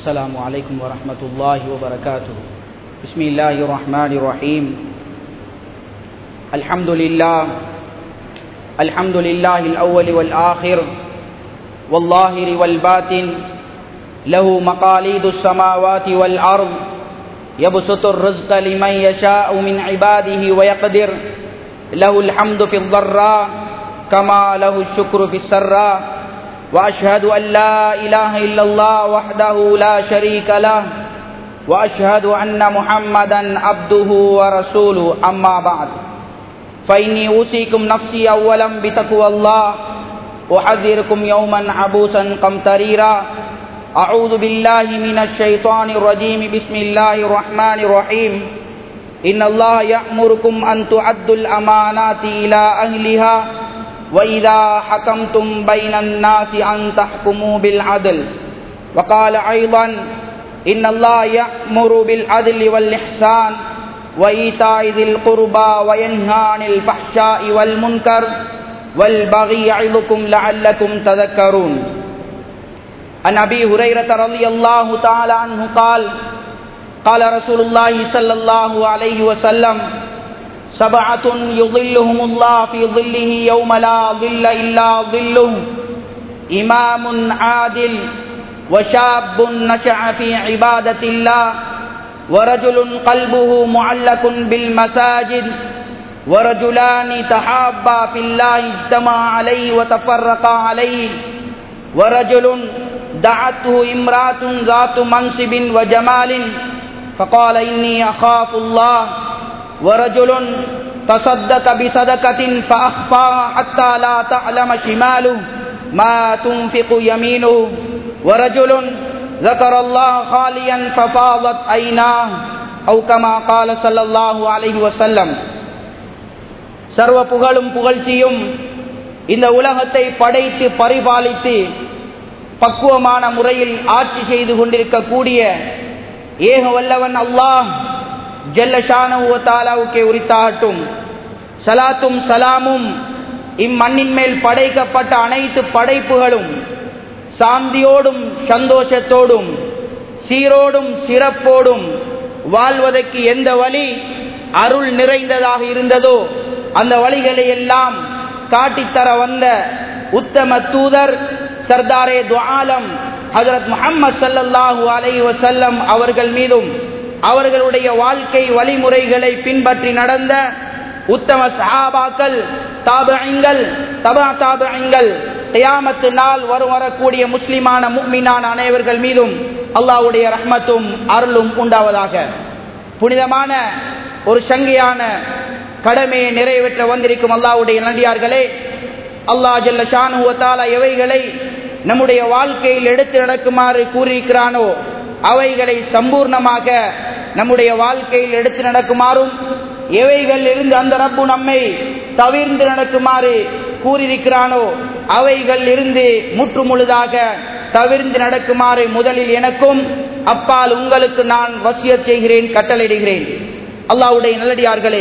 السلام عليكم ورحمة الله وبركاته بسم الله الرحمن الرحيم الحمد لله الحمد لله الأول والآخر والظاهر والباطن له مقاليد السماوات والأرض يبسط الرزق لمن يشاء من عباده ويقدر له الحمد في الضراء كما له الشكر في السراء وأشهد أن لا إله إلا الله وحده لا شريك له وأشهد أن محمدا عبده ورسوله أما بعد فإني أوصيكم نفسي أولا بتقوى الله أحذركم يوما عبوسا قمطريرا أعوذ بالله من الشيطان الرجيم بسم الله الرحمن الرحيم إن الله يأمركم أن تعدوا الأمانات إلى أهلها وإذا حكمتم بين الناس أن تحكموا بالعدل وقال أيضا إن الله يأمر بالعدل والإحسان وإيتاء ذي القربى وينهى عن الفحشاء والمنكر والبغي يعظكم لعلكم تذكرون عن أبي هريرة رضي الله تعالى عنه قال قال رسول الله صلى الله عليه وسلم سبعة يظلهم الله في ظله يوم لا ظل إلا ظله إمام عادل وشاب نشأ في عبادة الله ورجل قلبه معلق بالمساجد ورجلان تحابا في الله اجتمع عليه وتفرقا عليه ورجل دعته امرأة ذات منصب وجمال فقال إني أخاف الله ورجل تصدق بصدقة فأخفى حتى لا تعلم شماله ما تنفق يمينه ورجل ذكر الله خاليا ففاضت عيناه أو كما قال صلى الله عليه وسلم சர்வ புகழும் புகழ்ச்சியும் இந்த உலகத்தை படைத்து பரிபாலித்து பக்குவமான முறையில் ஆட்சி செய்து கொண்டிருக்கக்கூடிய ஏக வல்லவன் அல்லாஹ் ஜல்லஷானவுக்கே உரித்தாகட்டும் சலாத்தும் சலாமும் இம்மண்ணின் மேல் படைக்கப்பட்ட அனைத்து படைப்புகளும் சாந்தியோடும் சந்தோஷத்தோடும் சீரோடும் சிறப்போடும் வாழ்வதற்கு எந்த வழி அருள் நிறைந்ததாக இருந்ததோ அந்த வழிகளை எல்லாம் காட்டித்தர வந்த உத்தம தூதர் சர்தாரே துஆலம் ஹசரத் முகமது சல்லல்லாஹூ அலை வசல்லம் அவர்கள் மீதும் அவர்களுடைய வாழ்க்கை வழிமுறைகளை பின்பற்றி நடந்த உத்தம சஹாபாக்கள் தாபங்கள் தபா தாபங்கள் தயாமத்து நாள் வரும் வரக்கூடிய முஸ்லிமான முக்மினான அனைவர்கள் மீதும் அல்லாவுடைய ரஹ்மத்தும் அருளும் உண்டாவதாக புனிதமான ஒரு சங்கையான கடமையை நிறைவேற்ற வந்திருக்கும் அல்லாவுடைய நடிகார்களே அல்லா ஜல்ல ஷானுவத்தால எவைகளை நம்முடைய வாழ்க்கையில் எடுத்து நடக்குமாறு கூறியிருக்கிறானோ அவைகளை சம்பூர்ணமாக நம்முடைய வாழ்க்கையில் எடுத்து நடக்குமாறும் எவைகள் இருந்து அந்த ரப்பு நம்மை தவிர்ந்து நடக்குமாறு கூறியிருக்கிறானோ அவைகள் இருந்து முற்று முழுதாக தவிர்ந்து நடக்குமாறு முதலில் எனக்கும் அப்பால் உங்களுக்கு நான் வசிய செய்கிறேன் கட்டளையிடுகிறேன் அல்லாவுடைய நல்லடியார்களே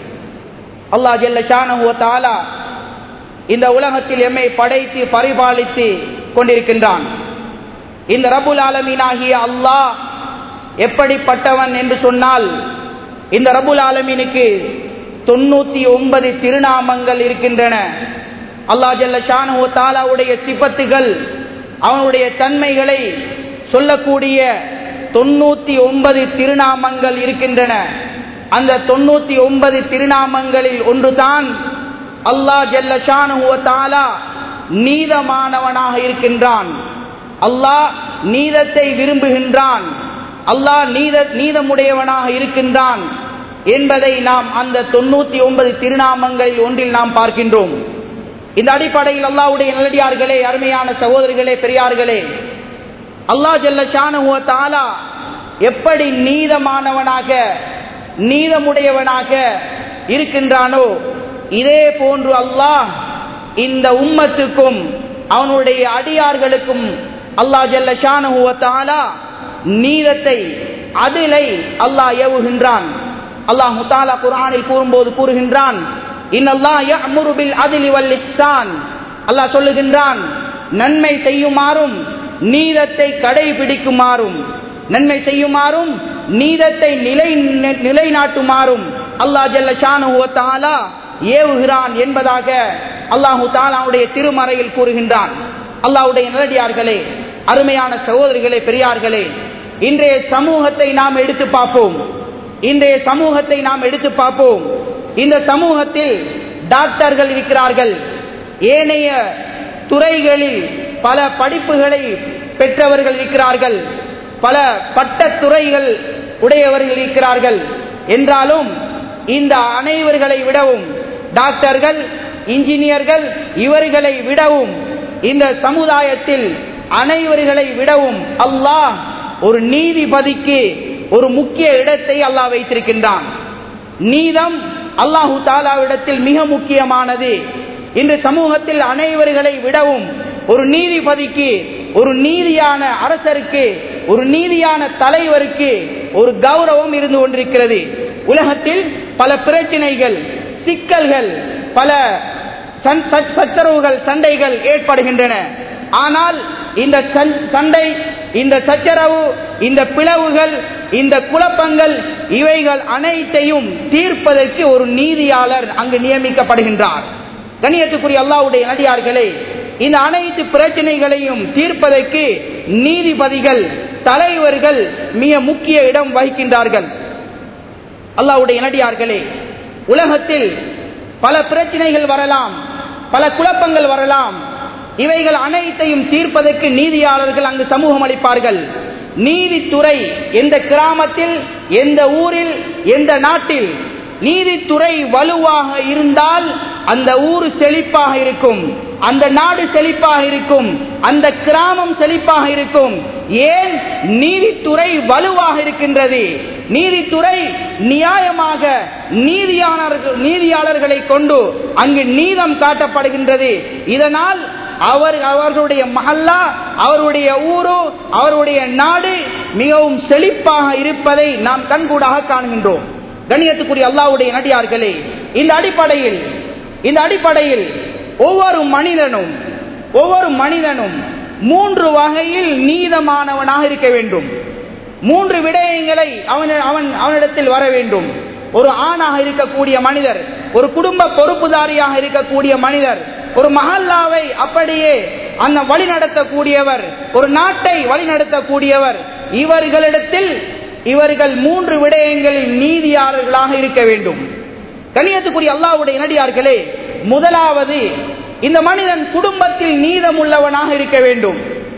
அல்லா ஜெல்ல ஷானுவத்தாலா இந்த உலகத்தில் எம்மை படைத்து பரிபாலித்து கொண்டிருக்கின்றான் இந்த ரபுல் ஆலமீனாகிய அல்லாஹ் எப்படிப்பட்டவன் என்று சொன்னால் இந்த ரபுல் ஆலமீனுக்கு தொண்ணூத்தி ஒன்பது திருநாமங்கள் இருக்கின்றன அல்லா ஜல்ல ஷானு தாலாவுடைய சிபத்துகள் அவனுடைய தன்மைகளை சொல்லக்கூடிய தொண்ணூத்தி ஒன்பது திருநாமங்கள் இருக்கின்றன அந்த தொண்ணூத்தி ஒன்பது திருநாமங்களில் ஒன்றுதான் அல்லா ஜல்ல ஷானு தாலா நீதமானவனாக இருக்கின்றான் அல்லாஹ் நீதத்தை விரும்புகின்றான் அல்லாஹ் நீத நீதமுடையவனாக இருக்கின்றான் என்பதை நாம் அந்த தொண்ணூத்தி ஒன்பது திருநாமங்களில் ஒன்றில் நாம் பார்க்கின்றோம் இந்த அடிப்படையில் அல்லாவுடைய நல்லடியார்களே அருமையான சகோதரிகளே பெரியார்களே அல்லா ஜல்ல ஷானுவ தாலா எப்படி நீதமானவனாக நீதமுடையவனாக இருக்கின்றானோ இதே போன்று அல்லாஹ் இந்த உம்மத்துக்கும் அவனுடைய அடியார்களுக்கும் அல்லா ஜல்ல ஷானுவ தாலா நீதத்தை அதிலை அல்லாஹ் ஏவுகின்றான் அல்லாஹ் முத்தாலா குரானில் கூறும்போது கூறுகின்றான் அல்லாஹ் சொல்லுகின்றான் நன்மை செய்யுமாறும் நீதத்தை கடைபிடிக்குமாறும் நன்மை செய்யுமாறும் நீதத்தை நிலை நிலைநாட்டுமாறும் அல்லாஹ் ஜல்ல ஷானுவத்தாலா ஏவுகிறான் என்பதாக அல்லாஹு தாலாவுடைய திருமறையில் கூறுகின்றான் அல்லாஹுடைய நிலடியார்களே அருமையான சகோதரிகளே பெரியார்களே இன்றைய சமூகத்தை நாம் எடுத்து பார்ப்போம் இன்றைய சமூகத்தை நாம் எடுத்து பார்ப்போம் இந்த சமூகத்தில் டாக்டர்கள் இருக்கிறார்கள் ஏனைய துறைகளில் பல படிப்புகளை பெற்றவர்கள் இருக்கிறார்கள் பல பட்டத்துறைகள் உடையவர்கள் இருக்கிறார்கள் என்றாலும் இந்த அனைவர்களை விடவும் டாக்டர்கள் இன்ஜினியர்கள் இவர்களை விடவும் இந்த சமுதாயத்தில் அனைவர்களை விடவும் அல்லாஹ் ஒரு நீதிபதிக்கு ஒரு முக்கிய இடத்தை அல்லாஹ் வைத்திருக்கின்றான் நீதம் அல்லாஹு தாலாவிடத்தில் மிக முக்கியமானது இன்று சமூகத்தில் அனைவர்களை விடவும் ஒரு நீதிபதிக்கு ஒரு நீதியான அரசருக்கு ஒரு நீதியான தலைவருக்கு ஒரு கௌரவம் இருந்து கொண்டிருக்கிறது உலகத்தில் பல பிரச்சனைகள் சிக்கல்கள் பல சச்சரவுகள் சண்டைகள் ஏற்படுகின்றன ஆனால் இந்த சண்டை இந்த சச்சரவு இந்த பிளவுகள் இந்த குழப்பங்கள் இவைகள் அனைத்தையும் தீர்ப்பதற்கு ஒரு நீதியாளர் அங்கு நியமிக்கப்படுகின்றார் கணியத்துக்குரிய அல்லாவுடைய நடிகார்களே இந்த அனைத்து பிரச்சனைகளையும் தீர்ப்பதற்கு நீதிபதிகள் தலைவர்கள் மிக முக்கிய இடம் வகிக்கின்றார்கள் அல்லாவுடைய நடிகார்களே உலகத்தில் பல பிரச்சனைகள் வரலாம் பல குழப்பங்கள் வரலாம் இவைகள் அனைத்தையும் தீர்ப்பதற்கு நீதியாளர்கள் அங்கு சமூகம் அளிப்பார்கள் நீதித்துறை எந்த கிராமத்தில் எந்த ஊரில் எந்த நாட்டில் நீதித்துறை வலுவாக இருந்தால் அந்த ஊர் செழிப்பாக இருக்கும் அந்த நாடு செழிப்பாக இருக்கும் அந்த கிராமம் செழிப்பாக இருக்கும் ஏன் நீதித்துறை வலுவாக இருக்கின்றது நீதித்துறை நியாயமாக நீதியாளர்கள் நீதியாளர்களை கொண்டு அங்கு நீதம் காட்டப்படுகின்றது இதனால் அவர் அவர்களுடைய மஹல்லா அவருடைய ஊரு அவருடைய நாடு மிகவும் செழிப்பாக இருப்பதை நாம் கண்கூடாக காணுகின்றோம் கண்ணியத்துக்குரிய அல்லாவுடைய நடிகார்களே இந்த அடிப்படையில் இந்த அடிப்படையில் ஒவ்வொரு மனிதனும் ஒவ்வொரு மனிதனும் மூன்று வகையில் நீதமானவனாக இருக்க வேண்டும் மூன்று விடயங்களை அவன் அவன் அவனிடத்தில் வர வேண்டும் ஒரு ஆணாக இருக்கக்கூடிய மனிதர் ஒரு குடும்ப பொறுப்புதாரியாக இருக்கக்கூடிய மனிதர் ஒரு மஹல்லாவை அப்படியே அந்த வழி நடத்தக்கூடியவர் ஒரு நாட்டை வழி நடத்தக்கூடியவர் இவர்களிடத்தில் இவர்கள் மூன்று விடயங்களில் நீதியாளர்களாக இருக்க வேண்டும் கணியத்துக்குரிய அல்லாவுடைய நடிகார்களே முதலாவது இந்த மனிதன் குடும்பத்தில் நீதம் உள்ளவனாக இருக்க வேண்டும்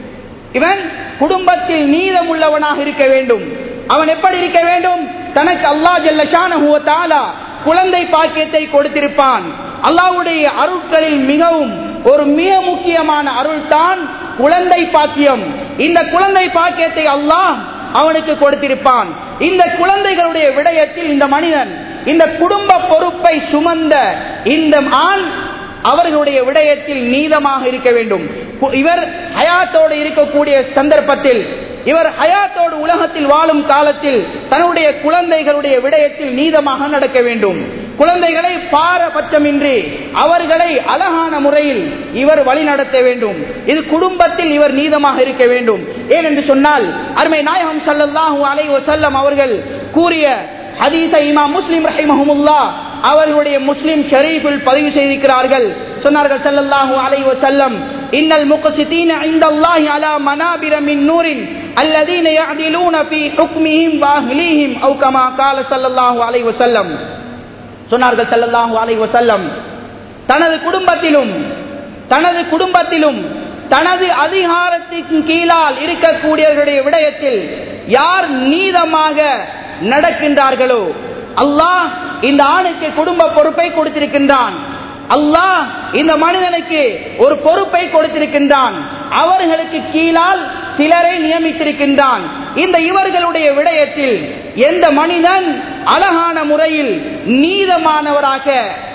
இவன் குடும்பத்தில் நீதம் உள்ளவனாக இருக்க வேண்டும் அவன் எப்படி இருக்க வேண்டும் தனக்கு அல்லா ஜல்லஷான குழந்தை பாக்கியத்தை கொடுத்திருப்பான் அல்லாவுடைய அருட்களில் மிகவும் ஒரு மிக முக்கியமான அருள் தான் குழந்தை பாக்கியம் இந்த குழந்தை பாக்கியத்தை அல்லாஹ் அவனுக்கு கொடுத்திருப்பான் இந்த குழந்தைகளுடைய விடயத்தில் இந்த மனிதன் இந்த குடும்ப பொறுப்பை சுமந்த இந்த ஆண் அவர்களுடைய விடயத்தில் நீதமாக இருக்க வேண்டும் இவர் ஹயாத்தோடு இருக்கக்கூடிய சந்தர்ப்பத்தில் இவர் ஹயாத்தோடு உலகத்தில் வாழும் காலத்தில் தன்னுடைய குழந்தைகளுடைய விடயத்தில் நீதமாக நடக்க வேண்டும் குழந்தைகளை பாரபட்சமின்றி அவர்களை அழகான முறையில் இவர் வழிநடத்த வேண்டும் இது குடும்பத்தில் இவர் நீதமாக இருக்க வேண்டும் ஏனென்று சொன்னால் அருமை நாயகம் சல்லாஹூ அலை வசல்லம் அவர்கள் கூறிய ஹதீச இமாம் முஸ்லிம் ரஹிமஹமுல்லா அவர்களுடைய முஸ்லிம் ஷரீஃபில் பதிவு செய்திருக்கிறார்கள் சொன்னார்கள் ஸல்லல்லாஹு அலைஹி வஸல்லம் இன்னல் முக்ஸிதீன இன்தல்லாஹி அலா மனாபிர மின் நூரின் الذين يعدلون في حكمهم واهليهم او كما قال صلى الله عليه وسلم சொன்னார்கள் ஸல்லல்லாஹு அலைஹி வஸல்லம் தனது குடும்பத்திலும் தனது குடும்பத்திலும் தனது அதிகாரத்தின் கீழால் இருக்கக்கூடியவர்களுடைய விடயத்தில் யார் நீதமாக நடக்கின்றார்களோ அல்லாஹ் இந்த ஆணுக்கு குடும்ப பொறுப்பை கொடுத்திருக்கின்றான் அல்லாஹ் இந்த மனிதனுக்கு ஒரு பொறுப்பை கொடுத்திருக்கின்றான் அவர்களுக்கு கீழால் சிலரை நியமித்திருக்கின்றான் இந்த இவர்களுடைய விடயத்தில் எந்த மனிதன் அழகான முறையில் நீதமானவராக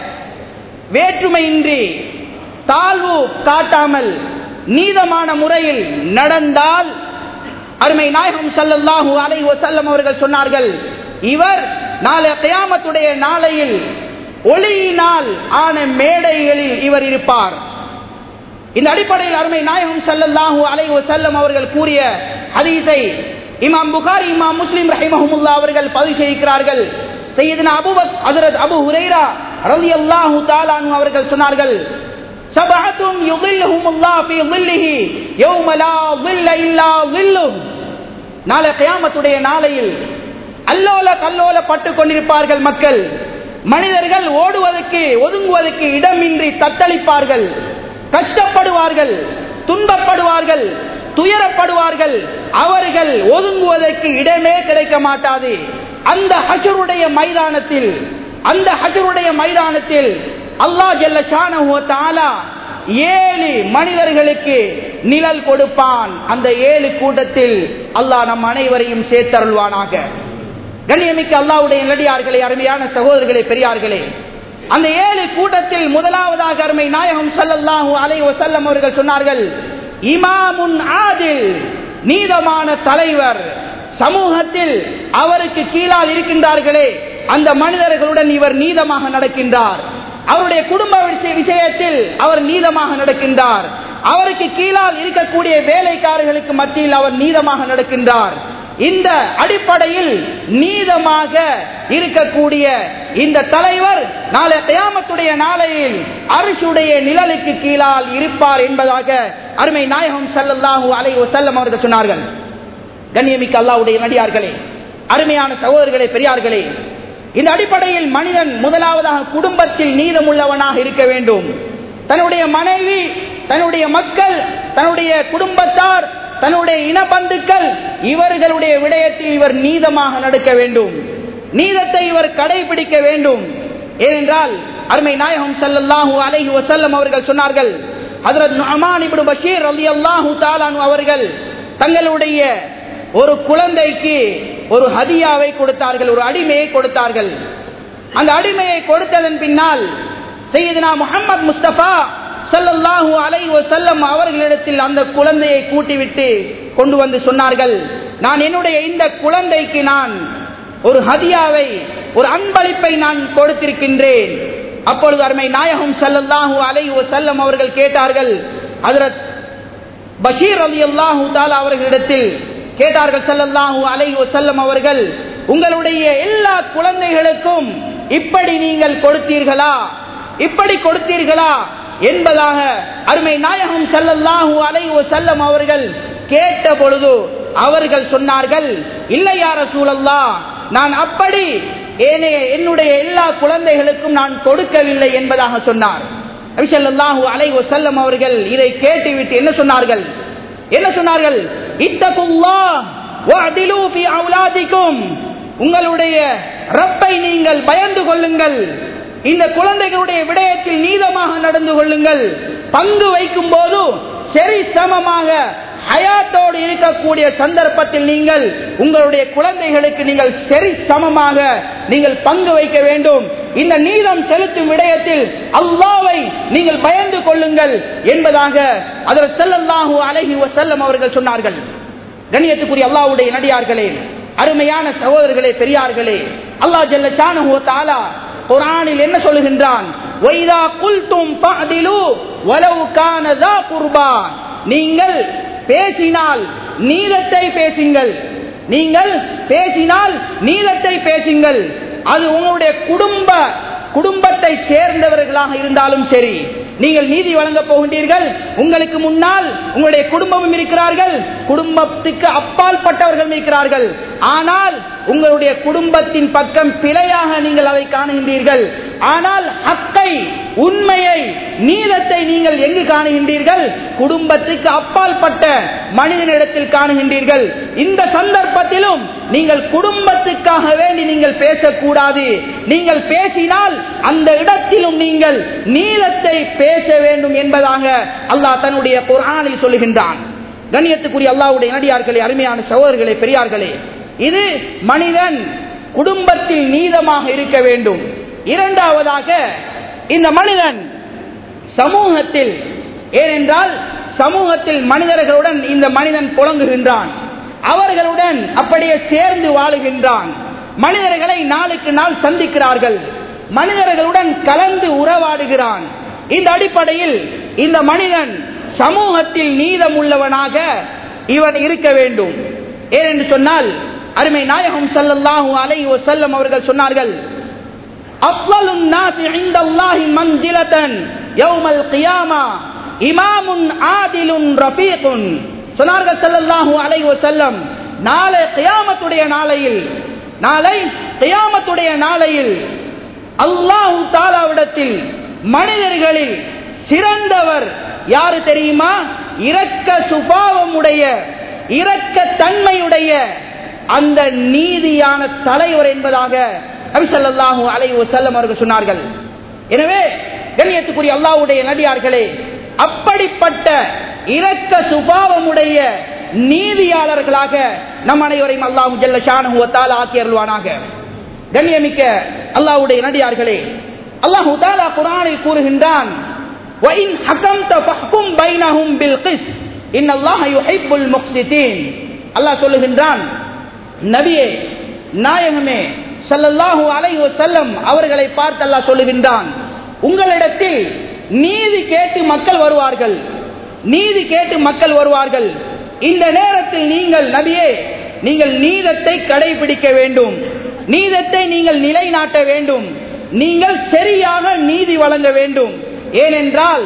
வேற்றுமையின்றி தாழ்வு காட்டாமல் நீதமான முறையில் நடந்தால் அருமை நாயகம் சல்லல்லாஹு அலை வசல்லம் அவர்கள் சொன்னார்கள் இவர் நாளை கயாமத்துடைய நாளையில் ஒளியினால் ஆன மேடைகளில் இவர் இருப்பார் இந்த அடிப்படையில் அருமை நாயகம் ஸல்லல்லாஹு அலைஹி வஸல்லம் அவர்கள் கூறிய ஹதீஸை இமாம் புகாரி இமாம் முஸ்லிம் ரஹிமஹுமுல்லா அவர்கள் பதிவு செய்கிறார்கள் சையதுனா அபூபக் ஹஜ்ரத் அபூ ஹுரைரா ரலியல்லாஹு தஆலா அன்ஹு அவர்கள் சொன்னார்கள் சபஅத்தும் யுதில்லுஹுமுல்லாஹ் ஃபீ ظில்லிஹி யௌம லா ظில்ல இல்லா ظில்லுஹு நாளை கியாமத்துடைய நாளையில் அல்லோல கல்லோல பட்டுக் கொண்டிருப்பார்கள் மக்கள் மனிதர்கள் ஓடுவதற்கு ஒதுங்குவதற்கு இடமின்றி தத்தளிப்பார்கள் கஷ்டப்படுவார்கள் துன்பப்படுவார்கள் துயரப்படுவார்கள் அவர்கள் ஒதுங்குவதற்கு இடமே கிடைக்க மாட்டாது அந்த ஹஜருடைய மைதானத்தில் அந்த ஹஜருடைய மைதானத்தில் அல்லாஹ் ஜல்ல ஷானஹு வ தஆலா ஏழு மனிதர்களுக்கு நிழல் கொடுப்பான் அந்த ஏழு கூட்டத்தில் அல்லாஹ் நம் அனைவரையும் சேர்த்தருள்வானாக கண்ணியமிக்க அல்லாவுடைய நடிகார்களே அருமையான சகோதரர்களே பெரியார்களே அந்த ஏழு கூட்டத்தில் முதலாவதாக அருமை நாயகம் ஸல்லல்லாஹு அலைஹி வஸல்லம் அவர்கள் சொன்னார்கள் இமாமுன் ஆதில் நீதமான தலைவர் சமூகத்தில் அவருக்கு கீழால் இருக்கின்றார்களே அந்த மனிதர்களுடன் இவர் நீதமாக நடக்கின்றார் அவருடைய குடும்ப விஷய- விஷயத்தில் அவர் நீதமாக நடக்கின்றார் அவருக்கு கீழால் இருக்கக்கூடிய வேலைக்காரர்களுக்கு மத்தியில் அவர் நீதமாக நடக்கின்றார் இந்த அடிப்படையில் நீதமாக இருக்கக்கூடிய இந்த தலைவர் நாளை கயாமத்துடைய நாளையில் அரசுடைய நிழலுக்கு கீழால் இருப்பார் என்பதாக அருமை நாயகம் ஸல்லல்லாஹு அலைஹி வஸல்லம் அவர்கள் சொன்னார்கள் கண்ணியமிக்க அல்லாஹ்வுடைய நடிகார்களே அருமையான சகோதரர்களே பெரியார்களே இந்த அடிப்படையில் மனிதன் முதலாவதாக குடும்பத்தில் நீதமுள்ளவனாக இருக்க வேண்டும் தன்னுடைய மனைவி தன்னுடைய மக்கள் தன்னுடைய குடும்பத்தார் தன்னுடைய இனபந்துக்கள் இவர்களுடைய விடயத்தில் இவர் நீதமாக நடக்க வேண்டும் நீதத்தை இவர் கடைபிடிக்க வேண்டும் ஏனென்றால் அருமை நாயகம் ஸல்லல்லாஹு அலைஹி வஸல்லம் அவர்கள் சொன்னார்கள் ஹஜ்ரத் நுஅமான் இப்னு பஷீர் ரலியல்லாஹு தஆலா அன்ஹு அவர்கள் தங்களுடைய ஒரு குழந்தைக்கு ஒரு ஹதியாவை கொடுத்தார்கள் ஒரு அடிமையை கொடுத்தார்கள் அந்த அடிமையை கொடுத்ததன் பின்னால் செய்தனா முகமது முஸ்தபா ஸல்லல்லாஹு அலைஹி வஸல்லம் அவர்களிடத்தில் அந்த குழந்தையை கூட்டிவிட்டு கொண்டு வந்து சொன்னார்கள் நான் என்னுடைய இந்த குழந்தைக்கு நான் ஒரு ஹதியாவை ஒரு அன்பளிப்பை நான் கொடுத்திருக்கின்றேன் அப்பொழுது அருமை நாயகம் ஸல்லல்லாஹு அலைஹி வஸல்லம் அவர்கள் கேட்டார்கள் ஹஜ்ரத் பஷீர் அலி அல்லாஹு தாலா அவர்களிடத்தில் கேட்டார்கள் ஸல்லல்லாஹு அலைஹி வஸல்லம் அவர்கள் உங்களுடைய எல்லா குழந்தைகளுக்கும் இப்படி நீங்கள் கொடுத்தீர்களா இப்படி கொடுத்தீர்களா என்பதாக அருமை நாயகம் ஸல்லல்லாஹு அலைஹி வஸல்லம் அவர்கள் கேட்ட பொழுது அவர்கள் சொன்னார்கள் இல்லையா ரசூலல்லாஹ் நான் அப்படி ஏனைய என்னுடைய எல்லா குழந்தைகளுக்கும் நான் கொடுக்கவில்லை என்பதாக சொன்னார் நபிசல்லாஹு அலைஹி வஸல்லம் அவர்கள் இதை கேட்டுவிட்டு என்ன சொன்னார்கள் என்ன சொன்னார்கள் இத்தகுல்லாஹ் வஅதிலு ஃபீ அவுலாதிக்கும் உங்களுடைய ரப்பை நீங்கள் பயந்து கொள்ளுங்கள் இந்த குழந்தைகளுடைய விடயத்தில் நீதமாக நடந்து கொள்ளுங்கள் பங்கு வைக்கும் போது சரி சமமாக ஹயாத்தோடு இருக்கக்கூடிய சந்தர்ப்பத்தில் நீங்கள் உங்களுடைய குழந்தைகளுக்கு நீங்கள் சரி சமமாக நீங்கள் பங்கு வைக்க வேண்டும் இந்த நீதம் செலுத்தும் விடயத்தில் அல்லாவை நீங்கள் பயந்து கொள்ளுங்கள் என்பதாக அதில் செல்லல்லாஹு அலைஹி வஸல்லம் அவர்கள் சொன்னார்கள் கண்ணியத்துக்குரிய அல்லாஹ்வுடைய நடிகார்களே அருமையான சகோதரர்களே பெரியார்களே அல்லாஹ் ஜல்ல ஷானஹு வ தஆலா குர்ஆனில் என்ன சொல்லுகின்றான் வைதா குல்தும் ஃபஅதிலு வலவ் கான ذا குர்பா நீங்கள் பேசினால் நீதத்தை பேசுங்கள் நீங்கள் பேசினால் நீதத்தை பேசுங்கள் அது உங்களுடைய குடும்ப குடும்பத்தை சேர்ந்தவர்களாக இருந்தாலும் சரி நீங்கள் நீதி வழங்கப் போகின்றீர்கள் உங்களுக்கு முன்னால் உங்களுடைய குடும்பமும் இருக்கிறார்கள் குடும்பத்துக்கு அப்பால் பட்டவர்கள் இருக்கிறார்கள் ஆனால் உங்களுடைய குடும்பத்தின் பக்கம் பிழையாக நீங்கள் அதை காணுகின்றீர்கள் ஆனால் ஹக்கை உண்மையை நீதத்தை நீங்கள் எங்கு காணுகின்றீர்கள் குடும்பத்துக்கு அப்பால் பட்ட மனிதனிடத்தில் காணுகின்றீர்கள் இந்த சந்தர்ப்பத்திலும் நீங்கள் குடும்பத்துக்காக வேண்டி நீங்கள் பேசக்கூடாது நீங்கள் பேசினால் அந்த இடத்திலும் நீங்கள் நீளத்தை பேச வேண்டும் என்பதாக அல்லாஹ் தன்னுடைய குர்ஆனில் சொல்லுகின்றான் கண்ணியத்துக்குரிய அல்லாஹ்வுடைய நடிகார்களே அருமையான சகோதரர்களே பெரியார்களே இது மனிதன் குடும்பத்தில் நீதமாக இருக்க வேண்டும் இரண்டாவதாக இந்த மனிதன் சமூகத்தில் ஏனென்றால் சமூகத்தில் மனிதர்களுடன் இந்த மனிதன் புழங்குகின்றான் அவர்களுடன் அப்படியே சேர்ந்து வாழுகின்றான் மனிதர்களை நாளுக்கு நாள் சந்திக்கிறார்கள் மனிதர்களுடன் கலந்து உறவாடுகிறான் இந்த அடிப்படையில் இந்த மனிதன் சமூகத்தில் நீதம் உள்ளவனாக இவன் இருக்க வேண்டும் ஏனென்று சொன்னால் அருமை நாயகம் ஸல்லல்லாஹு அலைஹி வஸல்லம் அவர்கள் சொன்னார்கள் அஃலலுன் நாசி இன்தல்லாஹி மன்சிலதன் யௌமல் கியாமா இமாமுன் ஆதிலுன் ரஃபீகுன் சொன்னார்கள் ஸல்லல்லாஹு அலைஹி வஸல்லம் நாளை கியாமத்துடைய நாளையில் நாளை கியாமத்துடைய நாளையில் அல்லாஹு தாலாவிடத்தில் மனிதர்களில் சிறந்தவர் யாரு தெரியுமா இரக்க சுபாவமுடைய இரக்க தன்மையுடைய அந்த நீதியான தலைவர் என்பதாக நபிசல்லாஹு அலை செல்லம் அவர்கள் சொன்னார்கள் எனவே கண்ணியத்துக்குரிய அல்லாஹ்வுடைய நடிகார்களே அப்படிப்பட்ட இரக்க சுபாவமுடைய நீதியாளர்களாக நம் அனைவரையும் அல்லாஹு ஜல்ல ஷானுவத்தால் ஆக்கி அருள்வானாக கண்ணியமிக்க அல்லாஹ்வுடைய நடிகார்களே அல்லாஹு தாலா குரானில் கூறுகின்றான் وَإِنْ حَكَمْتَ فَحْكُمْ بَيْنَهُمْ بِالْقِسْطِ إِنَّ اللَّهَ يُحِبُّ الْمُقْسِطِينَ அல்லாஹ் சொல்லுகின்றான் நபியே நாயகமே ஸல்லல்லாஹு அலைஹி வஸல்லம் அவர்களை பார்த்து அல்லாஹ் சொல்லுகின்றான் உங்களிடத்தில் நீதி கேட்டு மக்கள் வருவார்கள் நீதி கேட்டு மக்கள் வருவார்கள் இந்த நேரத்தில் நீங்கள் நபியே நீங்கள் நீதத்தை கடைபிடிக்க வேண்டும் நீதத்தை நீங்கள் நிலைநாட்ட வேண்டும் நீங்கள் சரியாக நீதி வழங்க வேண்டும் ஏனென்றால்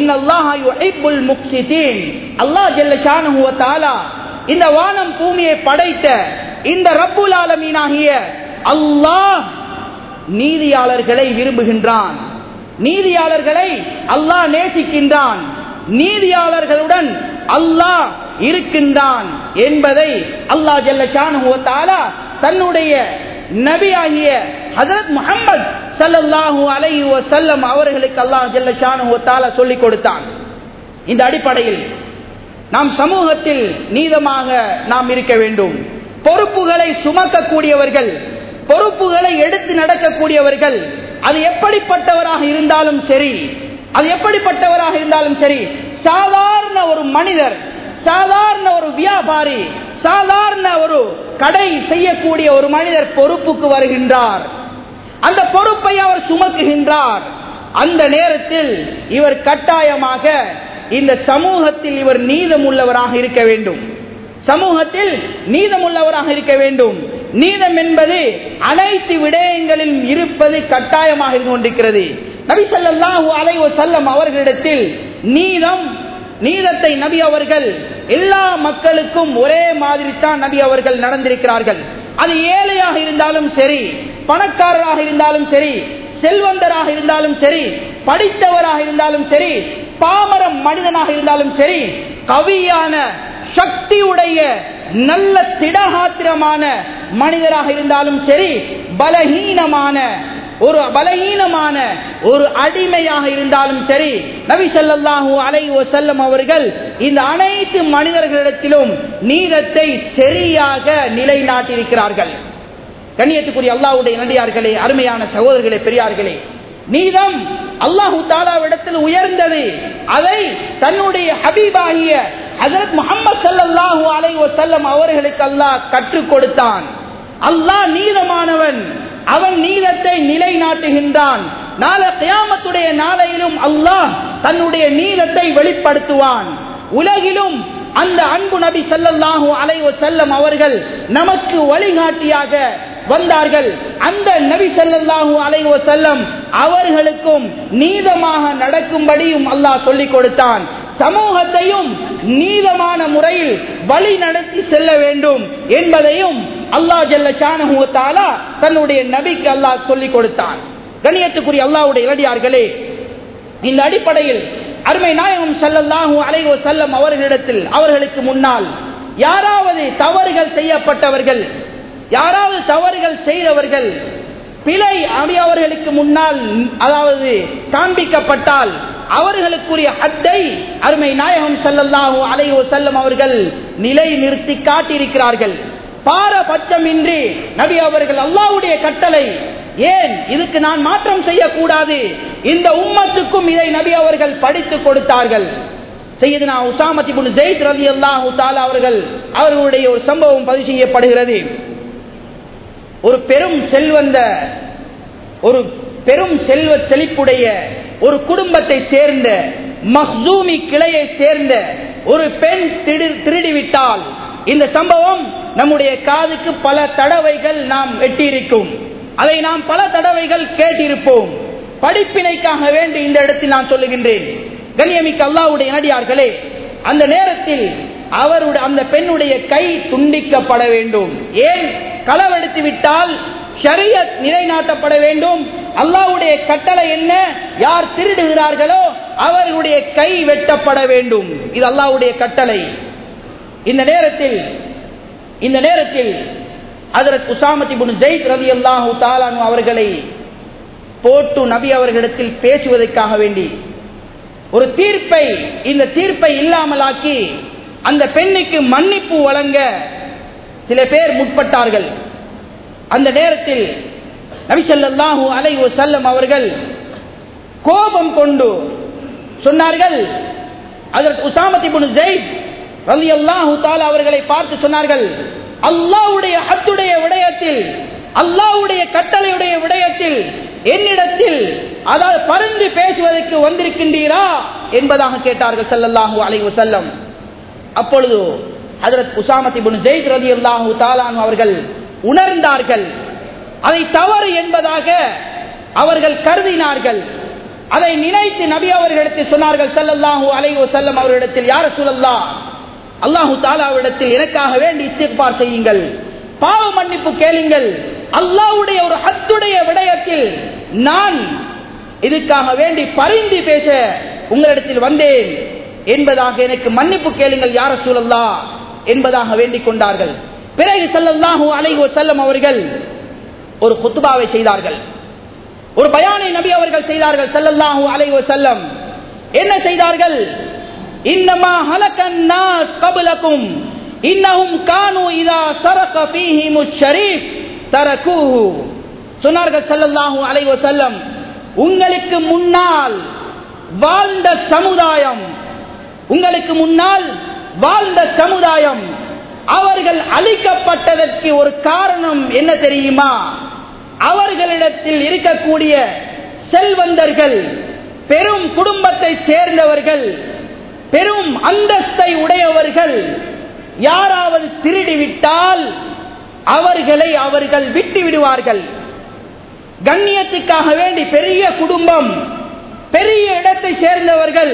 அல்லாஹ் ஜெல்லஷானு தாலா இந்த வானம் பூமியை படைத்த இந்த ரப்புல் ஆலமீனாகிய அல்லாஹ் நீதியாளர்களை விரும்புகின்றான் நீதியாளர்களை அல்லாஹ் நேசிக்கின்றான் நீதியாளர்களுடன் அல்லாஹ் இருக்கின்றான் என்பதை அல்லாஹ் ஜெல்லஷானு தாலா தன்னுடைய நபியாகிய ஹசரத் முகமது சல்லல்லாஹு அலைஹி வஸல்லம் அவர்களுக்கு அல்லாஹ் ஜல்லஷானு தாலா சொல்லிக் கொடுத்தான் இந்த அடிப்படையில் நாம் சமூகத்தில் நீதமாக நாம் இருக்க வேண்டும் பொறுப்புகளை சுமக்கக்கூடியவர்கள் பொறுப்புகளை எடுத்து நடக்கக்கூடியவர்கள் அது எப்படிப்பட்டவராக இருந்தாலும் சரி அது எப்படிப்பட்டவராக இருந்தாலும் சரி சாதாரண ஒரு மனிதர் சாதாரண ஒரு வியாபாரி சாதாரண ஒரு கடை செய்யக்கூடிய ஒரு மனிதர் பொறுப்புக்கு வருகின்றார் அந்த பொறுப்பை அவர் சுமக்குகின்றார் அந்த நேரத்தில் இவர் கட்டாயமாக இந்த சமூகத்தில் இவர் நீதம் உள்ளவராக இருக்க வேண்டும் சமூகத்தில் நீதம் உள்ளவராக இருக்க வேண்டும் நீதம் என்பது அனைத்து விடயங்களிலும் இருப்பது கட்டாயமாக இருந்து கொண்டிருக்கிறது நபி ஸல்லல்லாஹு அலைஹி வஸல்லம் அவர்களிடத்தில் நீதம் நீதத்தை நபி அவர்கள் எல்லா மக்களுக்கும் ஒரே மாதிரி தான் நபி அவர்கள் நடந்திருக்கிறார்கள் அது ஏழையாக இருந்தாலும் சரி பணக்காரராக இருந்தாலும் சரி செல்வந்தராக இருந்தாலும் சரி படித்தவராக இருந்தாலும் சரி பாமரம் மனிதனாக இருந்தாலும் சரி கவியான சக்தியுடைய நல்ல திடகாத்திரமான மனிதராக இருந்தாலும் சரி பலகீனமான ஒரு பலகீனமான ஒரு அடிமையாக இருந்தாலும் சரி நபி ஸல்லல்லாஹு அலைஹி வஸல்லம் அவர்கள் இந்த அனைத்து மனிதர்களிடத்திலும் நீதத்தை சரியாக நிலைநாட்டியிருக்கிறார்கள் கண்ணியத்துக்குரிய அல்லாஹ்வுடைய நடிகார்களே அருமையான சகோதரர்களே பெரியார்களே நீதம் அல்லாஹு தாலாவிடத்தில் உயர்ந்தது அதை தன்னுடைய ஹபீபாகிய ஹசரத் முகமது சல்லல்லாஹு அலைஹி வஸல்லம் அவர்களுக்கு அல்லாஹ் கற்றுக் கொடுத்தான் அல்லாஹ் நீதமானவன் அவன் நீதத்தை நிலைநாட்டுகின்றான் நாளை கியாமத்துடைய நாளையிலும் அல்லாஹ் தன்னுடைய நீதத்தை வெளிப்படுத்துவான் உலகிலும் அந்த அன்பு நபி ஸல்லல்லாஹு அலைஹி வஸல்லம் அவர்கள் நமக்கு வழிகாட்டியாக வந்தார்கள் அந்த நபி ஸல்லல்லாஹு அலைஹி வஸல்லம் அவர்களுக்கும் நீதமாக நடக்கும்படியும் அல்லாஹ் சொல்லிக் கொடுத்தான் சமூகத்தையும் நீதமான முறையில் வழி நடத்தி செல்ல வேண்டும் என்பதையும் அல்லாஹ் ஜல்ல ஷானஹு வ தஆலா தன்னுடைய நபிக்கு அல்லாஹ் சொல்லிக் கொடுத்தான் கண்ணியத்துக்குரிய அல்லாஹ்வுடைய இளடியார்களே இந்த அடிப்படையில் அருமை நாயகம் ஸல்லல்லாஹு அலைஹி வஸல்லம் அவர்களிடத்தில் அவர்களுக்கு முன்னால் யாராவது தவறுகள் செய்யப்பட்டவர்கள் யாராவது தவறுகள் செய்தவர்கள் பிழை அடி அவர்களுக்கு முன்னால் அதாவது காண்பிக்கப்பட்டால் அவர்களுக்குரிய ஹத்தை அருமை நாயகம் ஸல்லல்லாஹு அலைஹி வஸல்லம் அவர்கள் நிலை நிறுத்தி காட்டியிருக்கிறார்கள் பாரபட்சமின்றி நபி அவர்கள் அல்லாஹ்வுடைய கட்டளை ஏன் இதுக்கு நான் மாற்றம் செய்யக்கூடாது இந்த உம்மத்துக்கும் இதை நபி அவர்கள் படித்து கொடுத்தார்கள் செய்யதுனா உசாமத்தி புன் ஜெயித் ரலி அல்லாஹு தாலா அவர்கள் அவர்களுடைய ஒரு சம்பவம் பதிவு செய்யப்படுகிறது ஒரு பெரும் செல்வந்த ஒரு பெரும் செல்வ செழிப்புடைய ஒரு குடும்பத்தை சேர்ந்த மஹ்சூமி கிளையை சேர்ந்த ஒரு பெண் திடு- திருடிவிட்டால் இந்த சம்பவம் நம்முடைய காதுக்கு பல தடவைகள் நாம் எட்டியிருக்கும் அதை நாம் பல தடவைகள் கேட்டிருப்போம் படிப்பினைக்காக வேண்டி இந்த இடத்தில் நான் சொல்லுகின்றேன் கண்ணியமிக்க அல்லாவுடைய நடிகார்களே அந்த நேரத்தில் அவருடைய அந்த பெண்ணுடைய கை துண்டிக்கப்பட வேண்டும் ஏன் களவெடுத்து விட்டால் ஷரியத் நிலைநாட்டப்பட வேண்டும் அல்லாஹ்வுடைய கட்டளை என்ன யார் திருடுகிறார்களோ அவர்களுடைய கை வெட்டப்பட வேண்டும் இது அல்லாஹ்வுடைய கட்டளை இந்த நேரத்தில் இந்த நேரத்தில் அதற்கு உசாமதி புன் ஜெயித் ரதி அல்லாஹு தாலானு அவர்களை போட்டு நபி அவர்களிடத்தில் பேசுவதற்காக வேண்டி ஒரு தீர்ப்பை இந்த தீர்ப்பை இல்லாமலாக்கி அந்த பெண்ணுக்கு மன்னிப்பு வழங்க சில பேர் முற்பட்டார்கள் அந்த நேரத்தில் நபிசல்லாஹு அலை செல்லம் அவர்கள் கோபம் கொண்டு சொன்னார்கள் அதற்கு உசாமதி புன் ஜெயித் ரலி அல்லாஹு தாலா அவர்களை பார்த்து சொன்னார்கள் அல்லாஹ்வுடைய ஹத்துடைய விடயத்தில் அல்லாஹ்வுடைய கட்டளையுடைய விடயத்தில் என்னிடத்தில் அதாவது பருந்து பேசுவதற்கு வந்திருக்கின்றீரா என்பதாக கேட்டார்கள் ஸல்லல்லாஹு அலைஹி வஸல்லம் அப்பொழுது ஹஜரத் உசாமத் இப்னு ஜெயித் ரலியல்லாஹு தஆலான் அவர்கள் உணர்ந்தார்கள் அதை தவறு என்பதாக அவர்கள் கருதினார்கள் அதை நினைத்து நபி அவர்களிடத்தில் சொன்னார்கள் ஸல்லல்லாஹு அலைஹி வஸல்லம் அவர்களிடத்தில் யார் ரசூலல்லாஹ் அல்லாஹு தாலாவிடத்தில் எனக்காக வேண்டி இஸ்திக்பார் செய்யுங்கள் பாவ மன்னிப்பு கேளுங்கள் அல்லாஹ்வுடைய ஒரு ஹத்துடைய விடயத்தில் நான் இதுக்காக வேண்டி பரிந்து பேச உங்களிடத்தில் வந்தேன் என்பதாக எனக்கு மன்னிப்பு கேளுங்கள் யார சூழல்லா என்பதாக வேண்டிக் கொண்டார்கள் பிறகு ஸல்லல்லாஹு அலைஹி வஸல்லம் அவர்கள் ஒரு குத்துபாவை செய்தார்கள் ஒரு பயானை நபி அவர்கள் செய்தார்கள் ஸல்லல்லாஹு அலைஹி வஸல்லம் என்ன செய்தார்கள் இன்னமா ஹலக்கன் நாஸ் கபலக்கும் இன்னஹும் கானு இதா சரக ஃபீஹிமுஷ் ஷரீஃப் தரகூஹு சொன்னார்கள் ஸல்லல்லாஹு அலைஹி வஸல்லம் உங்களுக்கு முன்னால் வாழ்ந்த சமுதாயம் உங்களுக்கு முன்னால் வாழ்ந்த சமுதாயம் அவர்கள் அழிக்கப்பட்டதற்கு ஒரு காரணம் என்ன தெரியுமா அவர்களிடத்தில் இருக்கக்கூடிய செல்வந்தர்கள் பெரும் குடும்பத்தை சேர்ந்தவர்கள் பெரும் அந்தஸ்தை உடையவர்கள் யாராவது திருடிவிட்டால் அவர்களை அவர்கள் விட்டு விடுவார்கள் கண்ணியத்துக்காக வேண்டி பெரிய குடும்பம் பெரிய இடத்தை சேர்ந்தவர்கள்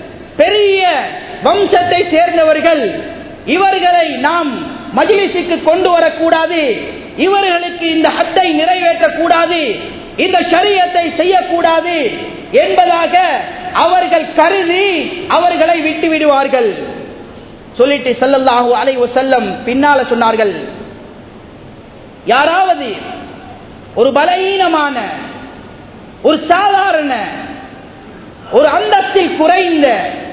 பெரிய வம்சத்தை சேர்ந்தவர்கள் இவர்களை நாம் மஜிலிசுக்கு கொண்டு வரக்கூடாது இவர்களுக்கு இந்த ஹத்தை நிறைவேற்றக்கூடாது இந்த சரியத்தை செய்யக்கூடாது என்பதாக அவர்கள் கருதி அவர்களை விட்டு விடுவார்கள் சொல்லிட்டு செல்லல்லாஹு அலை செல்லம் பின்னால சொன்னார்கள் யாராவது ஒரு பலகீனமான ஒரு சாதாரண ஒரு அந்தத்தில் குறைந்த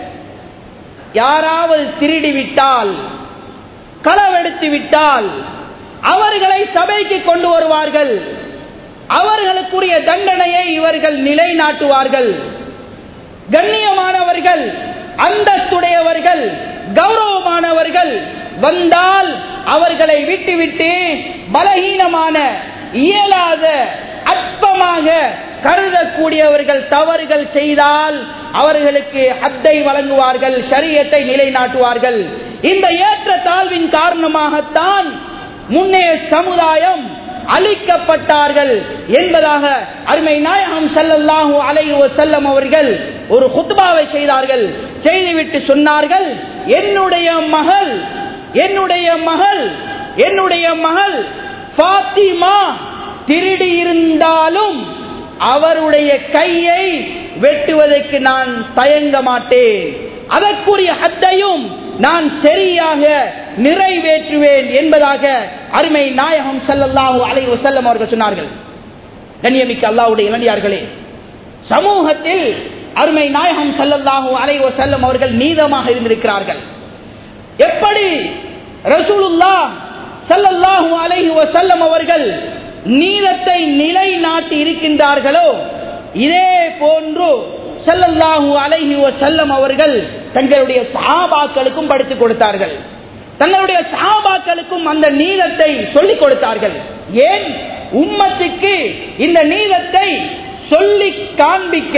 யாராவது திருடி விட்டால் களவெடுத்து விட்டால் அவர்களை சபைக்கு கொண்டு வருவார்கள் அவர்களுக்குரிய தண்டனையை இவர்கள் நிலைநாட்டுவார்கள் கண்ணியமானவர்கள் அந்தஸ்துடையவர்கள் கௌரவமானவர்கள் வந்தால் அவர்களை விட்டுவிட்டு பலகீனமான இயலாத அற்பமாக கருதக்கூடியவர்கள் தவறுகள் செய்தால் அவர்களுக்கு ஹத்தை வழங்குவார்கள் ஷரியத்தை நிலைநாட்டுவார்கள் இந்த ஏற்ற தாழ்வின் காரணமாகத்தான் முன்னே சமுதாயம் அழிக்கப்பட்டார்கள் என்பதாக அருமை நாயகம் ஸல்லல்லாஹு அலைஹி வஸல்லம் அவர்கள் ஒரு குத்பாவை செய்தார்கள் செய்துவிட்டு சொன்னார்கள் என்னுடைய மகள் என்னுடைய மகள் என்னுடைய மகள் ஃபாத்திமா திருடி இருந்தாலும் அவருடைய கையை வெட்டுவதற்கு நான் தயங்க மாட்டேன் அதற்குரிய ஹத்தையும் நான் சரியாக நிறைவேற்றுவேன் என்பதாக அருமை நாயகம் ஸல்லல்லாஹு அலைஹி வஸல்லம் அவர்கள் சொன்னார்கள் கண்ணியமிக்க அல்லாஹ்வுடைய இளநியார்களே சமூகத்தில் அருமை நாயகம் ஸல்லல்லாஹு அலைஹி வஸல்லம் அவர்கள் நீதமாக இருந்திருக்கிறார்கள் எப்படி ரசூலுல்லாஹ் ஸல்லல்லாஹு அலைஹி வஸல்லம் அவர்கள் நீதத்தை நிலைநாட்டி இருக்கின்றார்களோ இதே போன்று ஸல்லல்லாஹு அலைஹி வஸல்லம் அவர்கள் தங்களுடைய சஹாபாக்களுக்கும் படித்துக் கொடுத்தார்கள் தங்களுடைய சஹாபாக்களுக்கும் அந்த நீதத்தை சொல்லிக் கொடுத்தார்கள் ஏன் உம்மத்துக்கு இந்த நீதத்தை சொல்லி காண்பிக்க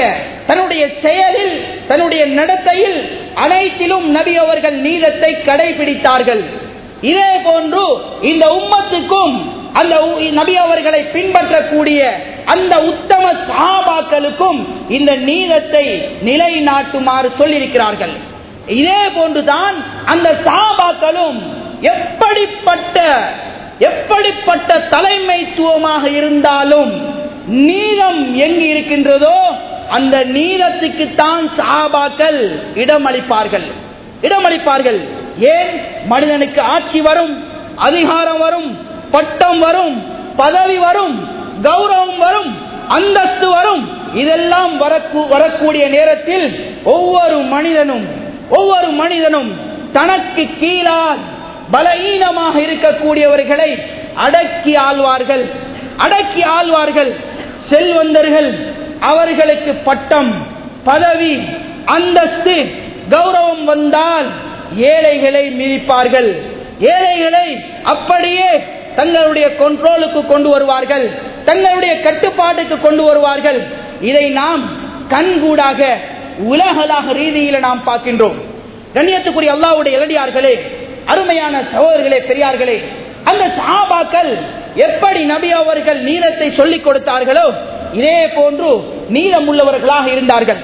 தன்னுடைய செயலில் தன்னுடைய நடத்தையில் அனைத்திலும் நபி அவர்கள் நீதத்தை கடைபிடித்தார்கள் இதே போன்று இந்த உம்மத்துக்கும் அந்த உ- நபி அவர்களை பின்பற்றக்கூடிய அந்த உத்தம சஹாபாக்களுக்கும் இந்த நீதத்தை நிலைநாட்டுமாறு சொல்லியிருக்கிறார்கள் இதே போன்றுதான் அந்த சஹாபாக்களும் எப்படிப்பட்ட எப்படிப்பட்ட தலைமைத்துவமாக இருந்தாலும் நீதம் எங்கு இருக்கின்றதோ அந்த நீதத்துக்கு தான் சஹாபாக்கள் இடமளிப்பார்கள் இடமளிப்பார்கள் ஏன் மனிதனுக்கு ஆட்சி வரும் அதிகாரம் வரும் பட்டம் வரும் பதவி வரும் கௌரவம் வரும் அந்தஸ்து வரும் இதெல்லாம் வரக்கூ- வரக்கூடிய நேரத்தில் ஒவ்வொரு மனிதனும் ஒவ்வொரு மனிதனும் தனக்கு கீழால் பலகீனமாக இருக்கக்கூடியவர்களை அடக்கி ஆள்வார்கள் அடக்கி ஆள்வார்கள் செல்வந்தர்கள் அவர்களுக்கு பட்டம் பதவி அந்தஸ்து கௌரவம் வந்தால் ஏழைகளை மிதிப்பார்கள் ஏழைகளை அப்படியே தங்களுடைய கண்ட்ரோலுக்கு கொண்டு வருவார்கள் தங்களுடைய கட்டுப்பாட்டுக்கு கொண்டு வருவார்கள் இதை நாம் கண்கூடாக உலகளாக ரீதியில நாம் பார்க்கின்றோம் கண்ணியத்துக்குரிய அல்லாவுடைய இளடியார்களே அருமையான சகோதரர்களே பெரியார்களே அந்த சஹாபாக்கள் எப்படி நபி அவர்கள் நீளத்தை சொல்லிக் கொடுத்தார்களோ இதே போன்று நீளம் உள்ளவர்களாக இருந்தார்கள்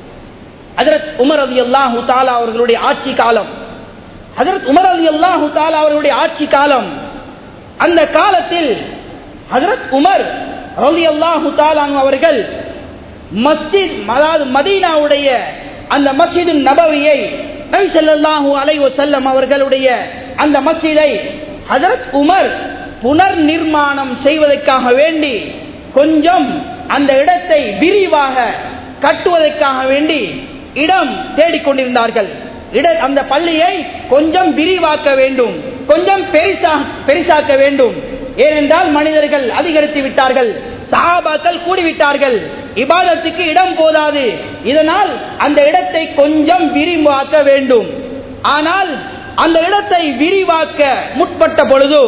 ஹஜரத் உமர் அலி அல்லாஹு தாலா அவர்களுடைய ஆட்சி காலம் ஹஜரத் உமர் அலி அல்லாஹு தாலா அவர்களுடைய ஆட்சி காலம் அந்த காலத்தில் ஹஜரத் உமர் அலி அல்லாஹு தாலான் அவர்கள் மஸ்ஜித் அதாவது மதீனாவுடைய அந்த மஸ்ஜிது நபவியை நபி ஸல்லல்லாஹு அலைஹி வஸல்லம் அவர்களுடைய அந்த மஸ்ஜிதை ஹஜரத் உமர் புனர் நிர்மாணம் செய்வதற்காக வேண்டி கொஞ்சம் அந்த இடத்தை விரிவாக கட்டுவதற்காக வேண்டி இடம் தேடிக்கொண்டிருந்தார்கள் இட அந்த பள்ளியை கொஞ்சம் விரிவாக்க வேண்டும் கொஞ்சம் பெரிசா பெரிசாக்க வேண்டும் ஏனென்றால் மனிதர்கள் அதிகரித்து விட்டார்கள் சஹாபாக்கள் கூடிவிட்டார்கள் இபாதத்துக்கு இடம் போதாது இதனால் அந்த இடத்தை கொஞ்சம் விரிவாக்க வேண்டும் ஆனால் அந்த இடத்தை விரிவாக்க முற்பட்ட பொழுது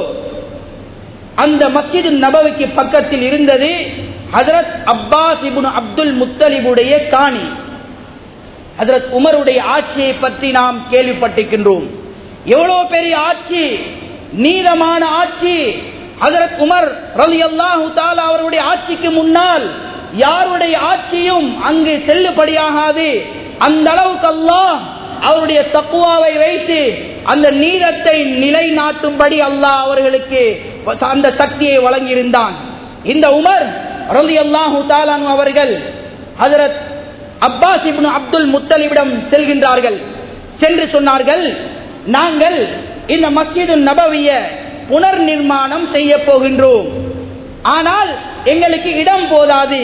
அந்த மஸ்ஜிது நபவிக்கு பக்கத்தில் இருந்தது ஹஜரத் அப்பாஸ் இப்னு அப்துல் முத்தலிபுடைய காணி ஹஜரத் உமருடைய ஆட்சியை பற்றி நாம் கேள்விப்பட்டிருக்கின்றோம் எவ்வளவு பெரிய ஆட்சி நீளமான ஆட்சி ஹஜரத் உமர் ரலி அல்லாஹு தாலா அவருடைய ஆட்சிக்கு முன்னால் யாருடைய ஆட்சியும் அங்கு செல்லுபடியாகாது அந்த அளவுக்கு அல்லாஹ் அவருடைய தக்குவாவை வைத்து அந்த நீதத்தை நிலைநாட்டும்படி அல்லாஹ் அவர்களுக்கு அந்த சக்தியை வழங்கியிருந்தான் இந்த உமர் ரலி அல்லாஹு தாலான் அவர்கள் ஹஜரத் அப்பாஸ் இப்னு அப்துல் முத்தலிவிடம் செல்கின்றார்கள் சென்று சொன்னார்கள் நாங்கள் இந்த மஸ்ஜிது நபவிய புனர் நிர்மாணம் செய்ய போகின்றோம் ஆனால் எங்களுக்கு இடம் போதாது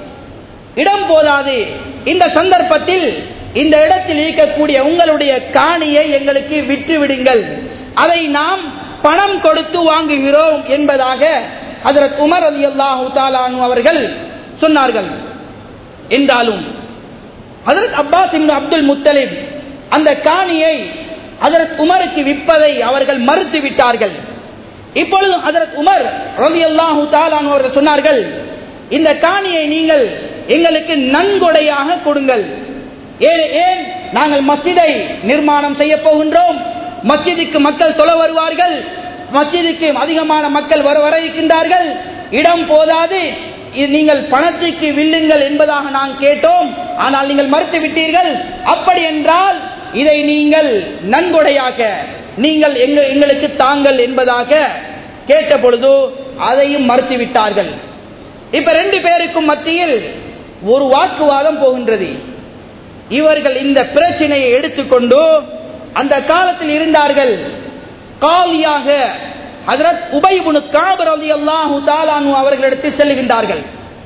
இடம் போதாது இந்த சந்தர்ப்பத்தில் இந்த இடத்தில் இருக்கக்கூடிய உங்களுடைய காணியை எங்களுக்கு விற்று விடுங்கள் அதை நாம் பணம் கொடுத்து வாங்குகிறோம் என்பதாக அதற்கு உமர் அலி அல்லாஹு தாலானு அவர்கள் சொன்னார்கள் என்றாலும் ஹதரத் அப்பாஸ் இப்னு அப்துல் முத்தலிப் அந்த காணியை ஹதரத் உமருக்கு விற்பதை அவர்கள் மறுத்து விட்டார்கள் இப்பொழுது ஹதரத் உமர் ரவி அல்லாஹு தாலான் அவர்கள் சொன்னார்கள் இந்த காணியை நீங்கள் எங்களுக்கு நன்கொடையாக கொடுங்கள் ஏன் ஏன் நாங்கள் மஸ்ஜிதை நிர்மாணம் செய்ய போகின்றோம் மஸ்ஜிதுக்கு மக்கள் தொலை வருவார்கள் மஸ்ஜிதுக்கு அதிகமான மக்கள் வர வர இருக்கின்றார்கள் இடம் போதாது இது நீங்கள் பணத்துக்கு வில்லுங்கள் என்பதாக நான் கேட்டோம் ஆனால் நீங்கள் மறுத்து விட்டீர்கள் அப்படி என்றால் இதை நீங்கள் நன்கொடையாக நீங்கள் எங்க எங்களுக்கு தாங்கள் என்பதாக கேட்ட பொழுது அதையும் மறுத்து விட்டார்கள் இப்ப ரெண்டு பேருக்கும் மத்தியில் ஒரு வாக்குவாதம் போகின்றது இவர்கள் இந்த பிரச்சனையை எடுத்துக்கொண்டு அந்த காலத்தில் இருந்தார்கள் காலியாக ஹதரத் உபைபுனு காபர் அலி அல்லாஹு தாலானு அவர்களிடத்தில் செல்கின்றார்கள்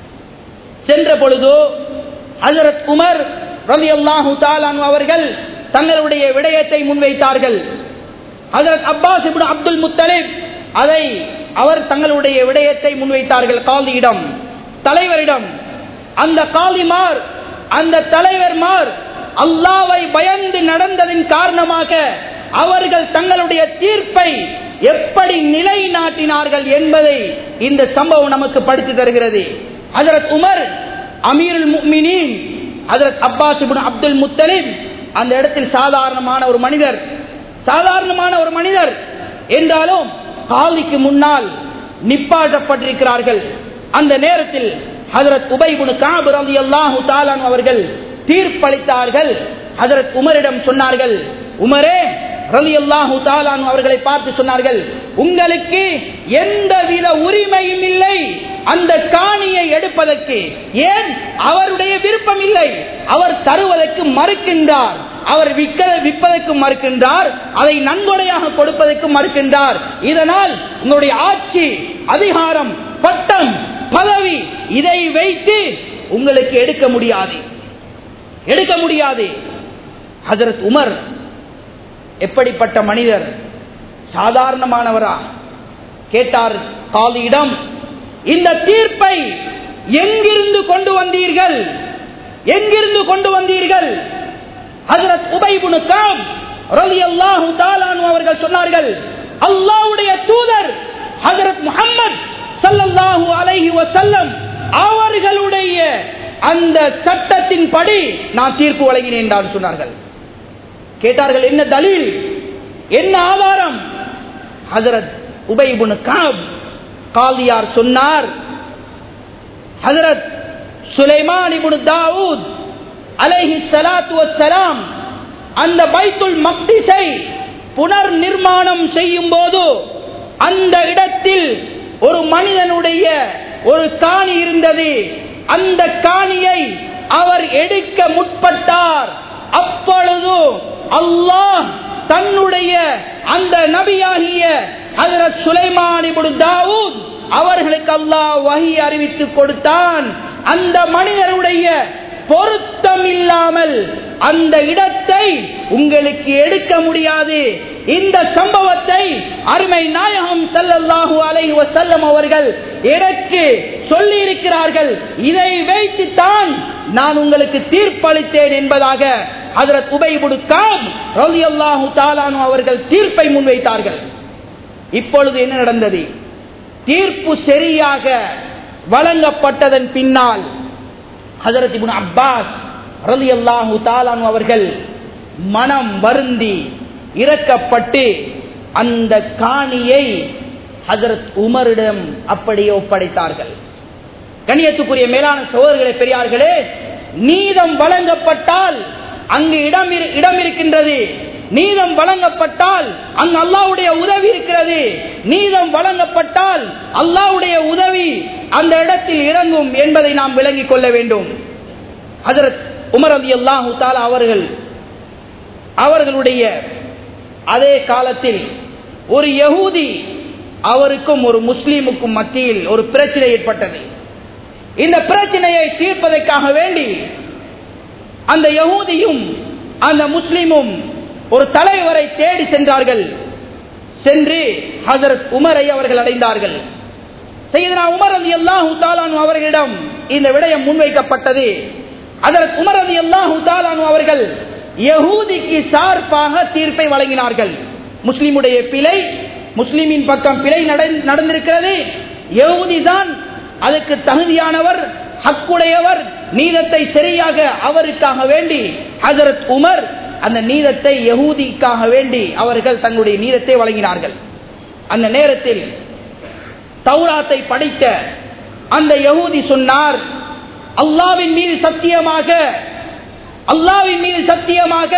சென்ற பொழுது ஹதரத் உமர் ரலி அல்லாஹு தாலானு அவர்கள் தங்களுடைய விடயத்தை முன்வைத்தார்கள் ஹதரத் அப்பாஸ் இப்னு அப்துல் முத்தலிப் அதை அவர் தங்களுடைய விடயத்தை முன்வைத்தார்கள் காலியிடம் தலைவரிடம் அந்த காலிமார் அந்த தலைவர்மார் அல்லாவை பயந்து நடந்ததின் காரணமாக அவர்கள் தங்களுடைய தீர்ப்பை எப்படி நிலைநாட்டினார்கள் என்பதை இந்த சம்பவம் நமக்கு படித்து தருகிறது ஹஜரத் உமர் அமீருல் முக்மினின் ஹஜரத் அப்பாஸ் இப்னு அப்துல் முத்தலிப் அந்த இடத்தில் சாதாரணமான ஒரு மனிதர் சாதாரணமான ஒரு மனிதர் என்றாலும் காலிக்கு முன்னால் நிப்பாட்டப்பட்டிருக்கிறார்கள் அந்த நேரத்தில் ஹஜரத் உபைபுனு காபு ரவி அல்லாஹு தாலான் அவர்கள் தீர்ப்பளித்தார்கள் ஹஜரத் உமரிடம் சொன்னார்கள் உமரே ரலி அல்லாஹு தாலான் அவர்களை பார்த்து சொன்னார்கள் உங்களுக்கு எந்தவித உரிமையும் இல்லை அந்த காணியை எடுப்பதற்கு ஏன் அவருடைய விருப்பம் இல்லை அவர் தருவதற்கு மறுக்கின்றார் அவர் விற்க விற்பதற்கு மறுக்கின்றார் அதை நன்கொடையாக கொடுப்பதற்கு மறுக்கின்றார் இதனால் உங்களுடைய ஆட்சி அதிகாரம் பட்டம் பதவி இதை வைத்து உங்களுக்கு எடுக்க முடியாது எடுக்க முடியாது ஹஜரத் உமர் எப்படிப்பட்ட மனிதர் சாதாரணமானவரா கேட்டார் காலியிடம் இந்த தீர்ப்பை எங்கிருந்து கொண்டு வந்தீர்கள் எங்கிருந்து கொண்டு வந்தீர்கள் ஹஜரத் உபைபுனு காம் ரலியல்லாஹு தாலானு அவர்கள் சொன்னார்கள் அல்லாஹ்வுடைய தூதர் ஹஜரத் முஹம்மத் ஸல்லல்லாஹு அலைஹி வஸல்லம் அவர்களுடைய அந்த சட்டத்தின்படி நான் தீர்ப்பு வழங்கினேன் என்று சொன்னார்கள் கேட்டார்கள் என்ன தலீல் என்ன ஆதாரம் ஹஜரத் உபைபுனு காப் காலியார் சொன்னார் ஹஜரத் சுலைமான் இப்னு தாவூத் அலைஹி ஸலாத்து வஸ்ஸலாம் அந்த பைத்துல் மக்திஸை புனர் நிர்மாணம் செய்யும் போது அந்த இடத்தில் ஒரு மனிதனுடைய ஒரு காணி இருந்தது அந்த காணியை அவர் எடுக்க முற்பட்டார் அப்பொழுது அல்லாஹ் தன்னுடைய அந்த நபியாகிய ஹஜரத் சுலைமான் இப்னு தாவூத் அவர்களுக்கு அல்லாஹ் வஹி அறிவித்து கொடுத்தான் அந்த மனிதனுடைய பொருத்தம் இல்லாமல் அந்த இடத்தை உங்களுக்கு எடுக்க முடியாது இந்த சம்பவத்தை அருமை நாயகம் ஸல்லல்லாஹு அலைஹி வஸல்லம் அவர்கள் எனக்கு சொல்லி இருக்கிறார்கள் இதை வைத்துத்தான் நான் உங்களுக்கு தீர்ப்பளித்தேன் என்பதாக ஹஜரத் உபைபுடு காம் ரலியல்லாஹு தாலானு அவர்கள் தீர்ப்பை முன்வைத்தார்கள் இப்பொழுது என்ன நடந்தது தீர்ப்பு சரியாக வழங்கப்பட்டதன் பின்னால் ஹஜரத் இப்னு அப்பாஸ் ரலியல்லாஹு தாலானு அவர்கள் மனம் வருந்தி இறக்கப்பட்டு அந்த காணியை ஹஜரத் உமரிடம் அப்படியே ஒப்படைத்தார்கள் கணியத்துக்குரிய மேலான சோதர்களே பெரியார்களே நீதம் வழங்கப்பட்டால் அங்கு இடம் இரு- இடம் இருக்கின்றது நீதம் வழங்கப்பட்டால் அங்கு அல்லாவுடைய உதவி இருக்கிறது நீதம் வழங்கப்பட்டால் அல்லாவுடைய உதவி அந்த இடத்தில் இறங்கும் என்பதை நாம் விளங்கிக் கொள்ள வேண்டும் ஹஜரத் உமர் அலி அல்லாஹு தாலா அவர்கள் அவர்களுடைய அதே காலத்தில் ஒரு யகூதி அவருக்கும் ஒரு முஸ்லீமுக்கும் மத்தியில் ஒரு பிரச்சனை ஏற்பட்டது இந்த பிரச்சனையை தீர்ப்பதற்காக வேண்டி அந்த யகூதியும் அந்த முஸ்லீமும் ஒரு தலைவரை தேடி சென்றார்கள் சென்று ஹசரத் உமரை அவர்கள் அடைந்தார்கள் செய்தனா உமர் அலி அல்லாஹு தாலானு அவர்களிடம் இந்த விடயம் முன்வைக்கப்பட்டது அதற்கு உமர் அலி அல்லாஹு தாலானு அவர்கள் யகூதிக்கு சார்பாக தீர்ப்பை வழங்கினார்கள் முஸ்லிமுடைய பிழை முஸ்லிமின் பக்கம் பிழை நடந்- நடந்திருக்கிறது யகூதி தான் அதுக்கு தகுதியானவர் ஹக்குடையவர் நீதத்தை சரியாக அவருக்காக வேண்டி ஹஜரத் உமர் அந்த நீதத்தை யகூதிக்காக வேண்டி அவர்கள் தங்களுடைய நீதத்தை வழங்கினார்கள் அந்த நேரத்தில் தௌராத்தை படித்த அந்த யகூதி சொன்னார் அல்லாவின் மீது சத்தியமாக அல்லாவின் மீது சத்தியமாக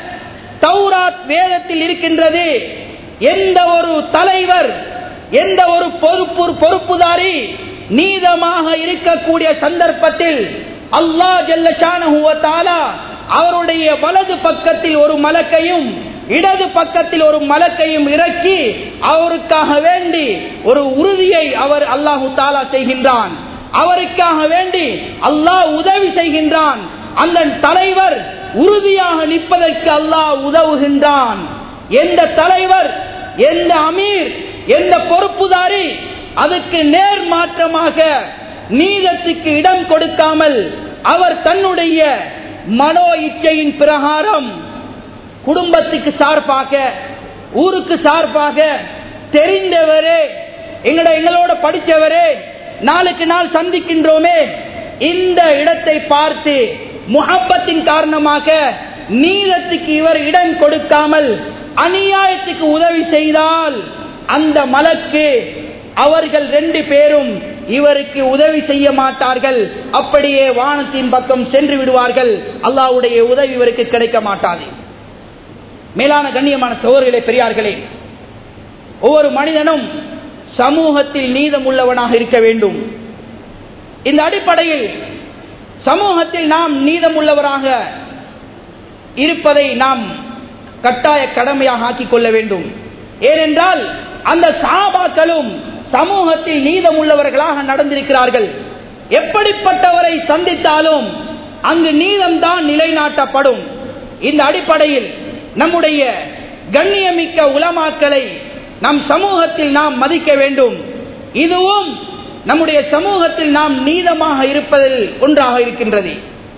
தௌராத் வேதத்தில் இருக்கின்றது எந்த ஒரு தலைவர் எந்த ஒரு பொறுப்பு பொறுப்புதாரி நீதமாக இருக்கக்கூடிய சந்தர்ப்பத்தில் அல்லாஹ் ஜல்லஷானஹு வ தஆலா அவருடைய வலது பக்கத்தில் ஒரு மலக்கையும் இடது பக்கத்தில் ஒரு மலக்கையும் இறக்கி அவருக்காக வேண்டி ஒரு உறுதியை அவர் அல்லாஹு தாலா செய்கின்றான் அவருக்காக வேண்டி அல்லாஹ் உதவி செய்கின்றான் அந்த தலைவர் உறுதியாக நிற்பதற்கு அல்லாஹ் உதவுகின்றான் எந்த தலைவர் எந்த அமீர் எந்த பொறுப்புதாரி அதுக்கு நேர் மாற்றமாக நீதத்துக்கு இடம் கொடுக்காமல் அவர் தன்னுடைய மனோ இச்சையின் பிரகாரம் குடும்பத்துக்கு சார்பாக ஊருக்கு சார்பாக தெரிந்தவரே எங்கட எங்களோட படித்தவரே நாளுக்கு நாள் சந்திக்கின்றோமே இந்த இடத்தை பார்த்து முஹப்பத்தின் காரணமாக நீதத்துக்கு இவர் இடம் கொடுக்காமல் அநியாயத்துக்கு உதவி செய்தால் அந்த மலக்கு அவர்கள் ரெண்டு பேரும் இவருக்கு உதவி செய்ய மாட்டார்கள் அப்படியே வானத்தின் பக்கம் சென்று விடுவார்கள் அல்லாவுடைய உதவி இவருக்கு கிடைக்க மாட்டாது மேலான கண்ணியமான சோர்களே பெரியார்களே ஒவ்வொரு மனிதனும் சமூகத்தில் நீதம் உள்ளவனாக இருக்க வேண்டும் இந்த அடிப்படையில் சமூகத்தில் நாம் நீதம் உள்ளவராக இருப்பதை நாம் கட்டாய கடமையாக ஆக்கிக் கொள்ள வேண்டும் ஏனென்றால் அந்த சாபாக்களும் சமூகத்தில் நீதம் உள்ளவர்களாக நடந்திருக்கிறார்கள் எப்படிப்பட்டவரை சந்தித்தாலும் அங்கு நீதம்தான் நிலைநாட்டப்படும் இந்த அடிப்படையில் நம்முடைய கண்ணியமிக்க உலமாக்களை நம் சமூகத்தில் நாம் மதிக்க வேண்டும் இதுவும் நம்முடைய சமூகத்தில் நாம் நீதமாக இருப்பதில் ஒன்றாக இருக்கின்றது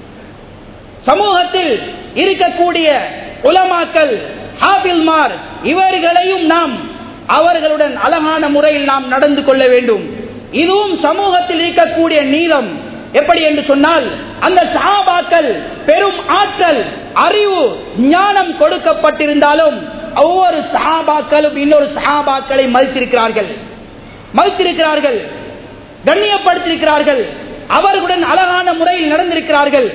சமூகத்தில் இருக்கக்கூடிய உலமாக்கல் ஹாபில்மார் இவர்களையும் நாம் அவர்களுடன் அழகான முறையில் நாம் நடந்து கொள்ள வேண்டும் இதுவும் சமூகத்தில் இருக்கக்கூடிய நீளம் எப்படி என்று சொன்னால் அந்த சஹாபாக்கள் பெரும் ஆற்றல் அறிவு ஞானம் கொடுக்கப்பட்டிருந்தாலும் ஒவ்வொரு சஹாபாக்களும் இன்னொரு சஹாபாக்களை மதித்திருக்கிறார்கள் மதித்திருக்கிறார்கள் கண்ணியப்படுத்தியிருக்கிறார்கள் அவர்களுடன் அழகான முறையில் நடந்திருக்கிறார்கள்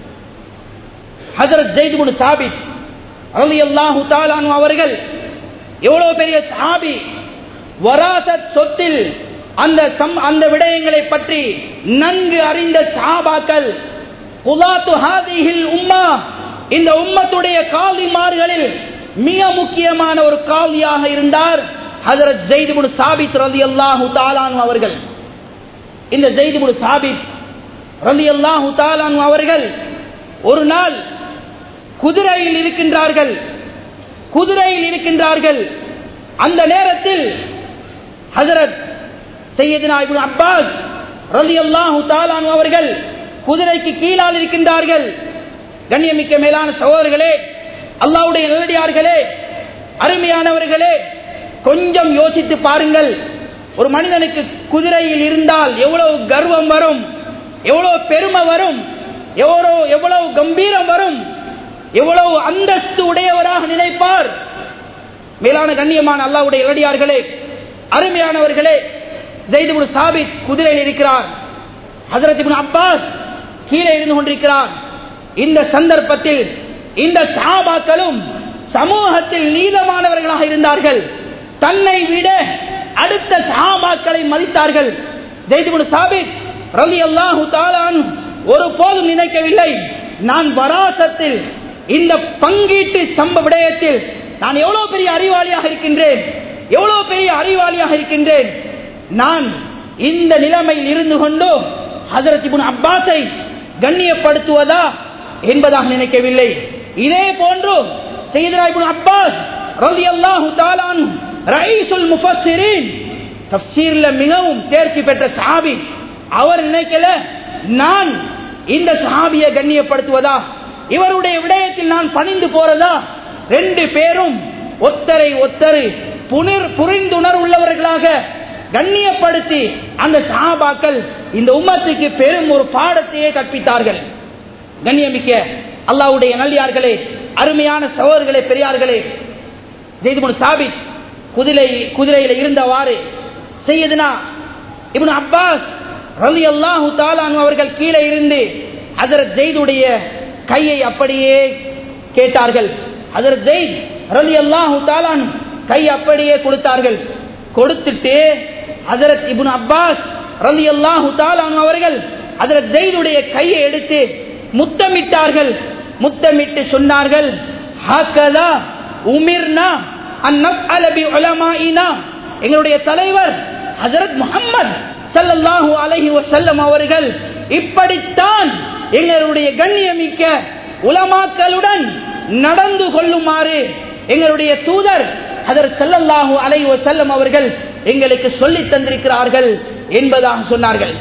ஹசரத் ஜெய்துபுன் சாபித் ரலியல்லாஹு தாலானு அவர்கள் எவ்வளவு பெரிய சாபி வராசத் சொத்தில் அந்த சம் அந்த விடயங்களை பற்றி நன்கு அறிந்த சாபாக்கள் குலாத்து ஹாதிஹில் உம்மா இந்த உம்மத்துடைய காலிமார்களில் மிக முக்கியமான ஒரு காலியாக இருந்தார் ஹசரத் ஜெய்துபுன் சாபித் ரலியல்லாஹு தாலானு அவர்கள் இந்த ஜெய்துபுன் சாபித் ரலியல்லாஹு தாலானு அவர்கள் ஒரு நாள் குதிரையில் இருக்கின்றார்கள் குதிரையில் இருக்கின்றார்கள் அந்த நேரத்தில் ஹசரத் செய்யதினா இப்னு அப்பாஸ் ரலியல்லாஹு தாலானு அவர்கள் குதிரைக்கு கீழால் இருக்கின்றார்கள் கண்ணியமிக்க மேலான சகோதரர்களே அல்லாவுடைய நல்லடியார்களே அருமையானவர்களே கொஞ்சம் யோசித்து பாருங்கள் ஒரு மனிதனுக்கு குதிரையில் இருந்தால் எவ்வளவு கர்வம் வரும் எவ்வளவு பெருமை வரும் எவ்வளவு எவ்வளவு கம்பீரம் வரும் எவ்வளவு அந்தஸ்து உடையவராக நினைப்பார் மேலான கண்ணியமான அல்லாவுடைய இளடியார்களே அருமையானவர்களே ஜெய்துபுல் சாபித் குதிரையில் இருக்கிறார் ஹசரத் இப்னு அப்பாஸ் கீழே இருந்து கொண்டிருக்கிறார் இந்த சந்தர்ப்பத்தில் இந்த சாபாக்களும் சமூகத்தில் நீதமானவர்களாக இருந்தார்கள் தன்னை விட அடுத்த சாபாக்களை மதித்தார்கள் ஜெய்துபுல் சாபித் ரலி அல்லாஹு தாலான் ஒரு போதும் நினைக்கவில்லை நான் வராசத்தில் இந்த பங்கீட்டு சம்ப விடயத்தில் நான் எவ்வளவு பெரிய அறிவாளியாக இருக்கின்றேன் எவ்வளவு பெரிய அறிவாளியாக இருக்கின்றேன் நான் இந்த நிலைமையில் இருந்து கொண்டு ஹசரத் இப்னு அப்பாஸை கண்ணியப்படுத்துவதா என்பதாக நினைக்கவில்லை இதே போன்று செய்தரா இப்னு அப்பாஸ் ரலியல்லாஹு தஆலான் ரயீசுல் முஃபஸ்ஸிரீன் தஃப்சீர்ல மிகவும் தேர்ச்சி பெற்ற சஹாபி அவர் நினைக்கல நான் இந்த சஹாபியை கண்ணியப்படுத்துவதா இவருடைய விடயத்தில் நான் பணிந்து போறதா ரெண்டு பேரும் ஒத்தரை ஒத்தரு புனிர் புரிந்துணர்வு உள்ளவர்களாக கண்ணியப்படுத்தி அந்த சஹாபாக்கள் இந்த உம்மத்துக்கு பெரும் ஒரு பாடத்தையே கற்பித்தார்கள் கண்ணியமிக்க அல்லாவுடைய நல்லியார்களே அருமையான சகோதரர்களே பெரியார்களே ஜெய்துமுன் சாபித் குதிரை குதிரையில இருந்தவாறு செய்யதுனா இப்னு அப்பாஸ் ரலி அல்லாஹு தாலானு அவர்கள் கீழே இருந்து அதர் ஜெய்துடைய கையை அப்படியே கேட்டார்கள் அதர் ஜெயித் ரலி அல்லாஹு தாலான் கை அப்படியே கொடுத்தார்கள் கொடுத்துட்டு ஹசரத் இப்னு அப்பாஸ் ரலி அல்லாஹு தாலானு அவர்கள் ஹசரத் ஜெயிதுடைய கையை எடுத்து முத்தமிட்டார்கள் முத்தமிட்டு சொன்னார்கள் ஹக்கதா உமிர்னா அந்நஃஅல பி உலமாயினா எங்களுடைய தலைவர் ஹஜரத் முகம்மது ஸல்லல்லாஹு அலைஹி வஸல்லம் அவர்கள் இப்படித்தான் எங்களுடைய கண்ணியமிக்க உலமாக்களுடன் நடந்து கொள்ளுமாறு எங்களுடைய தூதர் ஹஜரத் ஸல்லல்லாஹு அலைஹி வஸல்லம் அவர்கள் எங்களுக்கு சொல்லி தந்திருக்கிறார்கள் என்பதாக சொன்னார்கள்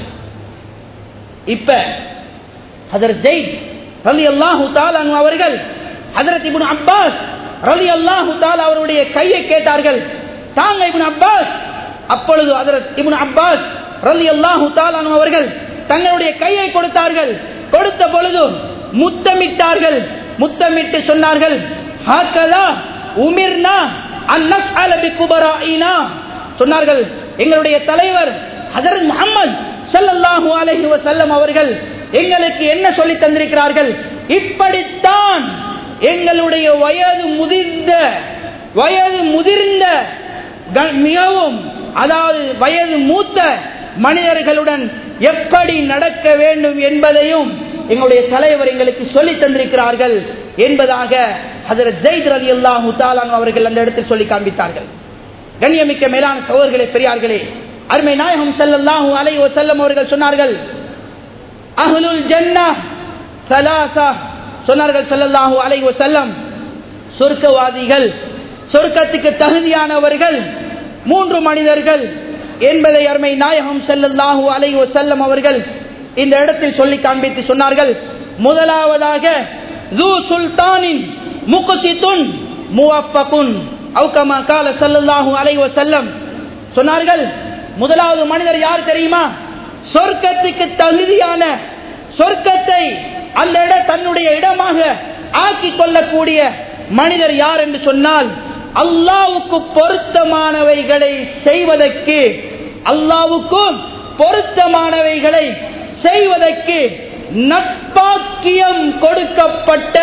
இப்ப ஹஜரத் ஜெயித் ரலியல்லாஹு தஆலா அன்ஹு அவர்கள் ஹஜரத் இப்னு அப்பாஸ் ரலியல்லாஹு தஆலா அவருடைய கையை கேட்டார்கள் தாங்க இப்னு அப்பாஸ் அப்பொழுது ஹஜரத் இப்னு அப்பாஸ் ரலியல்லாஹு தஆலா அன்ஹு அவர்கள் தங்களுடைய கையை கொடுத்தார்கள் கொடுத்த பொழுது முத்தமிட்டார்கள் முத்தமிட்டு சொன்னார்கள் ஹாக்கதா உமிர்னா அன்னஸ் அலபி குபராயினா சொன்னார்கள் எங்களுடைய தலைவர் ஹஜரத் முகமது ஸல்லல்லாஹு அலைஹி வஸல்லம் அவர்கள் எங்களுக்கு என்ன சொல்லி தந்திருக்கிறார்கள் இப்படித்தான் எங்களுடைய வயது முதிர்ந்த வயது முதிர்ந்த க- மிகவும் அதாவது வயது மூத்த மனிதர்களுடன் எப்படி நடக்க வேண்டும் என்பதையும் எங்களுடைய தலைவர் எங்களுக்கு சொல்லி தந்திருக்கிறார்கள் என்பதாக ஹஜரத் ஜெயித் ரலி அல்லாஹு அவர்கள் அந்த இடத்தில் சொல்லி காண்பித்தார்கள் கண்ணியமிக்க மேலான சகோதரர்களே பெரியார்களே அருமை நாயகம் ஸல்லல்லாஹு அலைஹி வஸல்லம் அவர்கள் சொன்னார்கள் அஹ்லுல் ஜன்னா சலாசா சொன்னார்கள் ஸல்லல்லாஹு அலைஹி வஸல்லம் சொர்க்கவாதிகள் சொர்க்கத்துக்கு தகுதியானவர்கள் மூன்று மனிதர்கள் என்பதை அருமை நாயகம் ஸல்லல்லாஹு அலைஹி வஸல்லம் அவர்கள் இந்த இடத்தில் சொல்லி காண்பித்து சொன்னார்கள் முதலாவதாக ذو சுல்தானின் முகசித்துன் முவப்பகுன் அவு கமா கால ஸல்லல்லாஹு அலைஹி வஸல்லம் சொன்னார்கள் முதலாவது மனிதர் யார் தெரியுமா சொர்க்கத்துக்கு தகுதியான சொர்க்கத்தை அந்த இட தன்னுடைய இடமாக ஆக்கிக் கொள்ளக்கூடிய மனிதர் யார் என்று சொன்னால் அல்லாவுக்கு பொருத்தமானவைகளை செய்வதற்கு அல்லாவுக்கும் பொருத்தமானவைகளை செய்வதற்கு நட்பாக்கியம் கொடுக்கப்பட்ட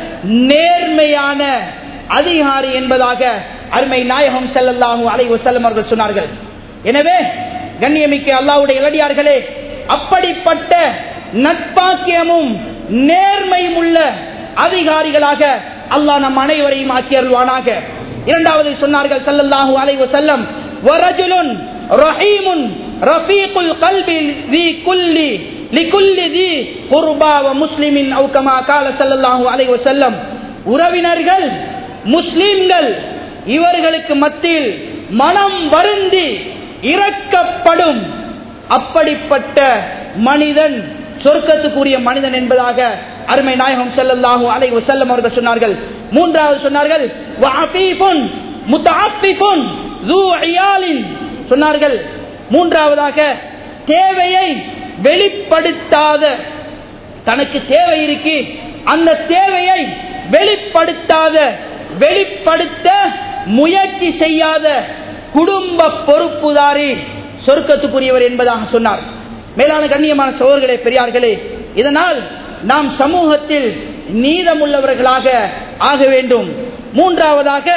நேர்மையான அதிகாரி என்பதாக அருமை நாயகம் ஸல்லல்லாஹு அலைஹி வஸல்லம் அவர்கள் சொன்னார்கள் எனவே கண்ணியமிக்க அல்லாஹ்வுடைய இளடியார்களே அப்படிப்பட்ட நட்பாக்கியமும் நேர்மையும் உள்ள அதிகாரிகளாக அல்லாஹ் நம் அனைவரையும் ஆக்கி அருள்வானாக இரண்டாவது சொன்னார்கள் ஸல்லல்லாஹு அலைஹி வஸல்லம் வரஜுலுன் ரஹீமுன் ரஃபீகுல் கல்பி ذي كل لكل ذي قربى ومسلم او كما قال صلى الله عليه وسلم உறவினர்கள் முஸ்லிம்கள் இவர்களுக்கு மத்தியில் மனம் வருந்தி இறக்கப்படும் அப்படிப்பட்ட மனிதன் சொர்க்கத்துக்குரிய மனிதன் என்பதாக அருமை நாயகம் ஸல்லல்லாஹு அலைஹி வஸல்லம் அவர்கள் சொன்னார்கள் மூன்றாவது சொன்னார்கள் வஅஃபீஃபுன் முத்தஅஃபிஃபுன் ذو இயாலின் சொன்னார்கள் மூன்றாவதாக தேவையை வெளிப்படுத்தாத தனக்கு தேவை இருக்கு அந்த தேவையை வெளிப்படுத்தாத வெளிப்படுத்த முயற்சி செய்யாத குடும்ப பொறுப்புதாரி சொர்க்கத்துக்குரியவர் என்பதாக சொன்னார் மேலான கண்ணியமான சோர்களே பெரியார்களே இதனால் நாம் சமூகத்தில் நீதமுள்ளவர்களாக ஆக வேண்டும் மூன்றாவதாக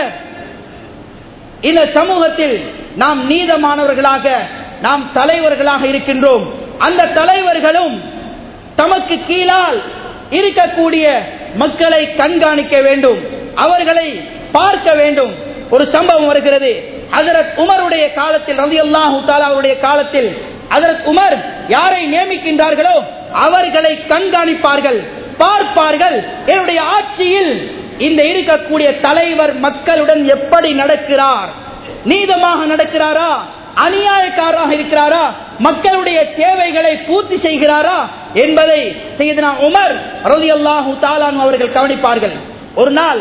இந்த சமூகத்தில் நாம் நீதமானவர்களாக நாம் தலைவர்களாக இருக்கின்றோம் அந்த தலைவர்களும் தமக்கு கீழால் இருக்கக்கூடிய மக்களை கண்காணிக்க வேண்டும் அவர்களை பார்க்க வேண்டும் ஒரு சம்பவம் வருகிறது ஹசரத் உமருடைய காலத்தில் ரவி அல்லாஹு அவருடைய காலத்தில் ஹசரத் உமர் யாரை நியமிக்கின்றார்களோ அவர்களை கண்காணிப்பார்கள் பார்ப்பார்கள் என்னுடைய ஆட்சியில் இந்த இருக்கக்கூடிய தலைவர் மக்களுடன் எப்படி நடக்கிறார் நீதமாக நடக்கிறாரா அநியாயக்காரராக இருக்கிறாரா மக்களுடைய தேவைகளை பூர்த்தி செய்கிறாரா என்பதை செய்தனா உமர் ரதி அல்லாஹூ தாலான் அவர்கள் கவனிப்பார்கள் ஒரு நாள்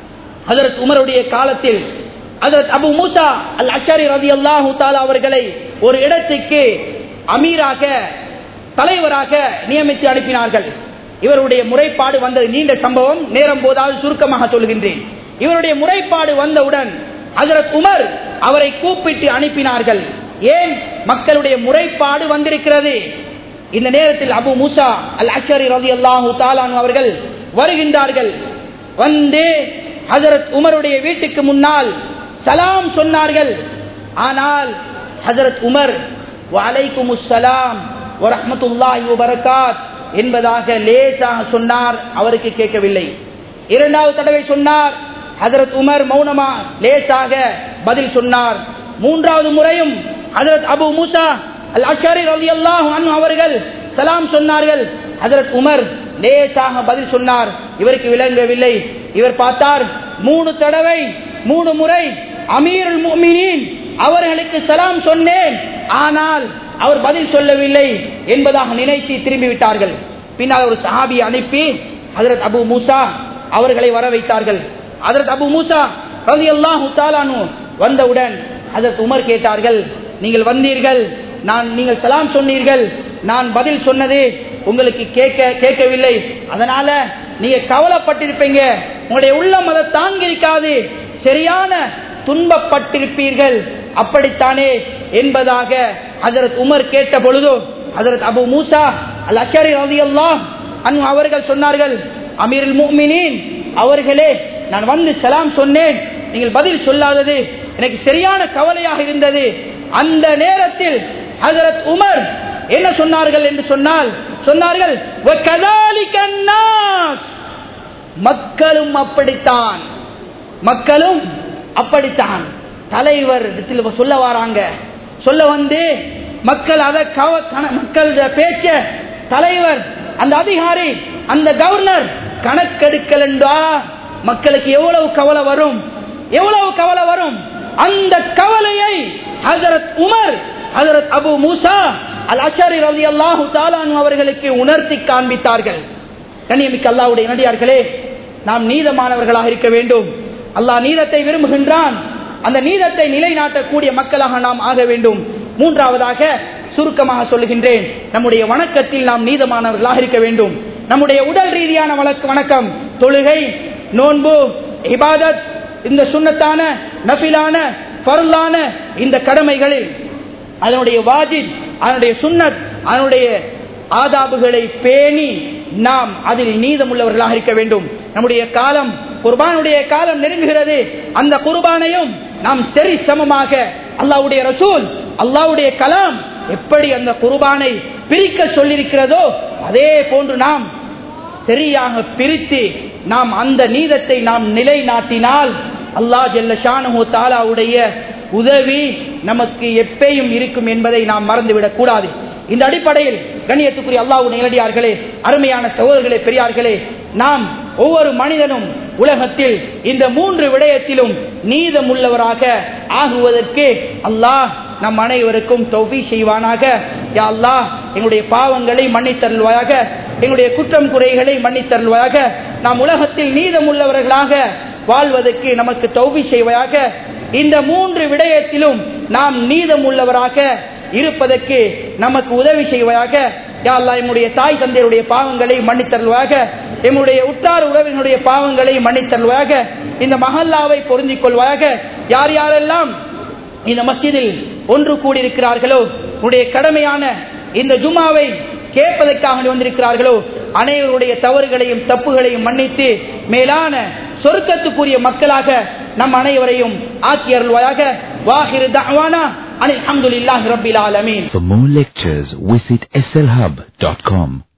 ஹதரத் உமருடைய காலத்தில் ஹதரத் அபு மூசா அல் அஷாரி ரதி அல்லாஹூ தாலா அவர்களை ஒரு இடத்துக்கு அமீராக தலைவராக நியமித்து அனுப்பினார்கள் இவருடைய முறைப்பாடு வந்தது நீண்ட சம்பவம் நேரம் போதாவது சுருக்கமாக சொல்கின்றேன் இவருடைய முறைப்பாடு வந்தவுடன் ஹசரத் உமர் அவரை கூப்பிட்டு அனுப்பினார்கள் ஏன் மக்களுடைய முறைப்பாடு வந்திருக்கிறது இந்த நேரத்தில் Abu Musa al Ashari Ravi அல்லாஹூ தாலான் அவர்கள் வருகின்றார்கள் வந்து ஹசரத் உமருடைய வீட்டுக்கு முன்னால் சலாம் சொன்னார்கள் ஆனால் ஹசரத் உமர் வலைக்கும் சலாம் வரமத்துல்லாஹி வபரகாத் என்பதாக லேசாக சொன்னார் அவருக்கு கேட்கவில்லை இரண்டாவது தடவை சொன்னார் ஹதரத் உமர் மௌனமா லேசாக பதில் சொன்னார் மூன்றாவது முறையும் ஹதரத் அபு மூசா அல் அஷாரி ரவி அல்லாஹ் அவர்கள் சலாம் சொன்னார்கள் ஹதரத் உமர் லேசாக பதில் சொன்னார் இவருக்கு விளங்கவில்லை இவர் பார்த்தார் மூணு தடவை மூணு முறை அமீருல் முஃமினீன் அவர்களுக்கு சலாம் சொன்னேன் ஆனால் அவர் பதில் சொல்லவில்லை என்பதாக நினைத்து திரும்பி விட்டார்கள் பின்னால் ஒரு சஹாபி அனுப்பி ஹதரத் அபு மூசா அவர்களை வர வைத்தார்கள் ஹதரத் அபு மூசா ரவி அல்லாஹு தாலானு வந்தவுடன் ஹதரத் உமர் கேட்டார்கள் நீங்கள் வந்தீர்கள் நான் நீங்கள் சலாம் சொன்னீர்கள் நான் பதில் சொன்னது உங்களுக்கு கேட்க கேட்கவில்லை அதனால நீங்க கவலைப்பட்டிருப்பீங்க உங்களுடைய உள்ளம் அதை தாங்கியிருக்காது சரியான துன்பப்பட்டிருப்பீர்கள் அப்படித்தானே என்பதாக ஹஜரத் உமர் கேட்ட பொழுதோ ஹஜரத் அபு மூசா அல் அஷரி ரலியல்லாஹ் அன்ஹு அவர்கள் சொன்னார்கள் அமீருல் முஃமினீன் அவர்களே நான் வந்து சலாம் சொன்னேன் நீங்கள் பதில் சொல்லாதது எனக்கு சரியான கவலையாக இருந்தது அந்த நேரத்தில் ஹஜரத் உமர் என்ன சொன்னார்கள் என்று சொன்னால் சொன்னார்கள் "வகதாலிக அன்னாஸ்." மக்களும் அப்படித்தான் மக்களும் அப்படித்தான் தலைவர் இடத்தில் சொல்ல வராங்க சொல்ல வந்து மக்கள் அதை கவ- கண- மக்கள் பேச்ச தலைவர் அந்த அதிகாரி அந்த கவர்னர் கணக்கெடுக்கலண்டா மக்களுக்கு எவ்வளவு கவலை வரும் எவ்வளவு கவலை வரும் அந்த கவலையை ஹஜரத் உமர் ஹஜரத் அபு மூசா அல் அஷரி ரவி அல்லாஹு தாலான் அவர்களுக்கு உணர்த்தி காண்பித்தார்கள் கண்ணியமிக்க அல்லாவுடைய நடிகார்களே நாம் நீதமானவர்களாக இருக்க வேண்டும் அல்லாஹ் நீதத்தை விரும்புகின்றான் அந்த நீதத்தை நிலைநாட்டக்கூடிய மக்களாக நாம் ஆக வேண்டும் மூன்றாவதாக சுருக்கமாக சொல்லுகின்றேன் நம்முடைய வணக்கத்தில் நாம் நீதமானவர்களாக இருக்க வேண்டும் நம்முடைய உடல் ரீதியான வழக்கு வணக்கம் தொழுகை நோன்பு இபாதத் இந்த சுண்ணத்தான நபிலான பருளான இந்த கடமைகளில் அதனுடைய வாஜித் அதனுடைய சுன்னத் அதனுடைய ஆதாபுகளை பேணி நாம் அதில் நீதமுள்ளவர்களாக இருக்க வேண்டும் நம்முடைய காலம் குர்பானுடைய காலம் நெருங்குகிறது அந்த குர்பானையும் நாம் சரி சமமாக அல்லாவுடைய ரசூல் அல்லாவுடைய கலாம் எப்படி அந்த குர்பானை பிரிக்க சொல்லியிருக்கிறதோ அதே போன்று நாம் சரியாக பிரித்து நாம் அந்த நீதத்தை நாம் நிலைநாட்டினால் அல்லாஹ் ஜல்ல ஷானஹு தாலாவுடைய உதவி நமக்கு எப்பயும் இருக்கும் என்பதை நாம் மறந்துவிடக் கூடாது இந்த அடிப்படையில் கண்ணியத்துக்குரிய அல்லாஹ்வுடைய நேரடியார்களே அருமையான சகோதரர்களே பெரியார்களே நாம் ஒவ்வொரு மனிதனும் உலகத்தில் இந்த மூன்று விடயத்திலும் நீதமுள்ளவராக ஆகுவதற்கு அல்லாஹ் நம் அனைவருக்கும் தௌஃபி செய்வானாக யா அல்லாஹ் எங்களுடைய பாவங்களை மன்னித்தருள்வாயாக எங்களுடைய குற்றம் குறைகளை மன்னித்தருள்வாயாக நாம் உலகத்தில் நீதமுள்ளவர்களாக வாழ்வதற்கு நமக்கு தௌபி செய்வாயாக இந்த மூன்று விடயத்திலும் நாம் நீதமுள்ளவராக இருப்பதற்கு நமக்கு உதவி செய்வாயாக யா அல்லாஹ் எம்முடைய தாய் தந்தையருடைய பாவங்களை மன்னித்தருள்வாயாக எம்முடைய உற்றார் உறவினுடைய பாவங்களை மன்னித்தருள்வாயாக இந்த மஹல்லாவை பொருந்திக் கொள்வாயாக யார் யாரெல்லாம் இந்த மஸ்ஜிதில் ஒன்று கூடியிருக்கிறார்களோ உடைய கடமையான இந்த ஜுமாவை கேட்பதற்காக வந்திருக்கிறார்களோ அனைவருடைய தவறுகளையும் தப்புகளையும் மன்னித்து மேலான சொர்க்கத்துக்குரிய மக்களாக நம் அனைவரையும் ஆக்கி அருள்வாயாக வாஹிரு தஅவானா அனில் அல்ஹம்துலில்லாஹி ரப்பில் ஆலமீன் For more lectures, visit slhub.com.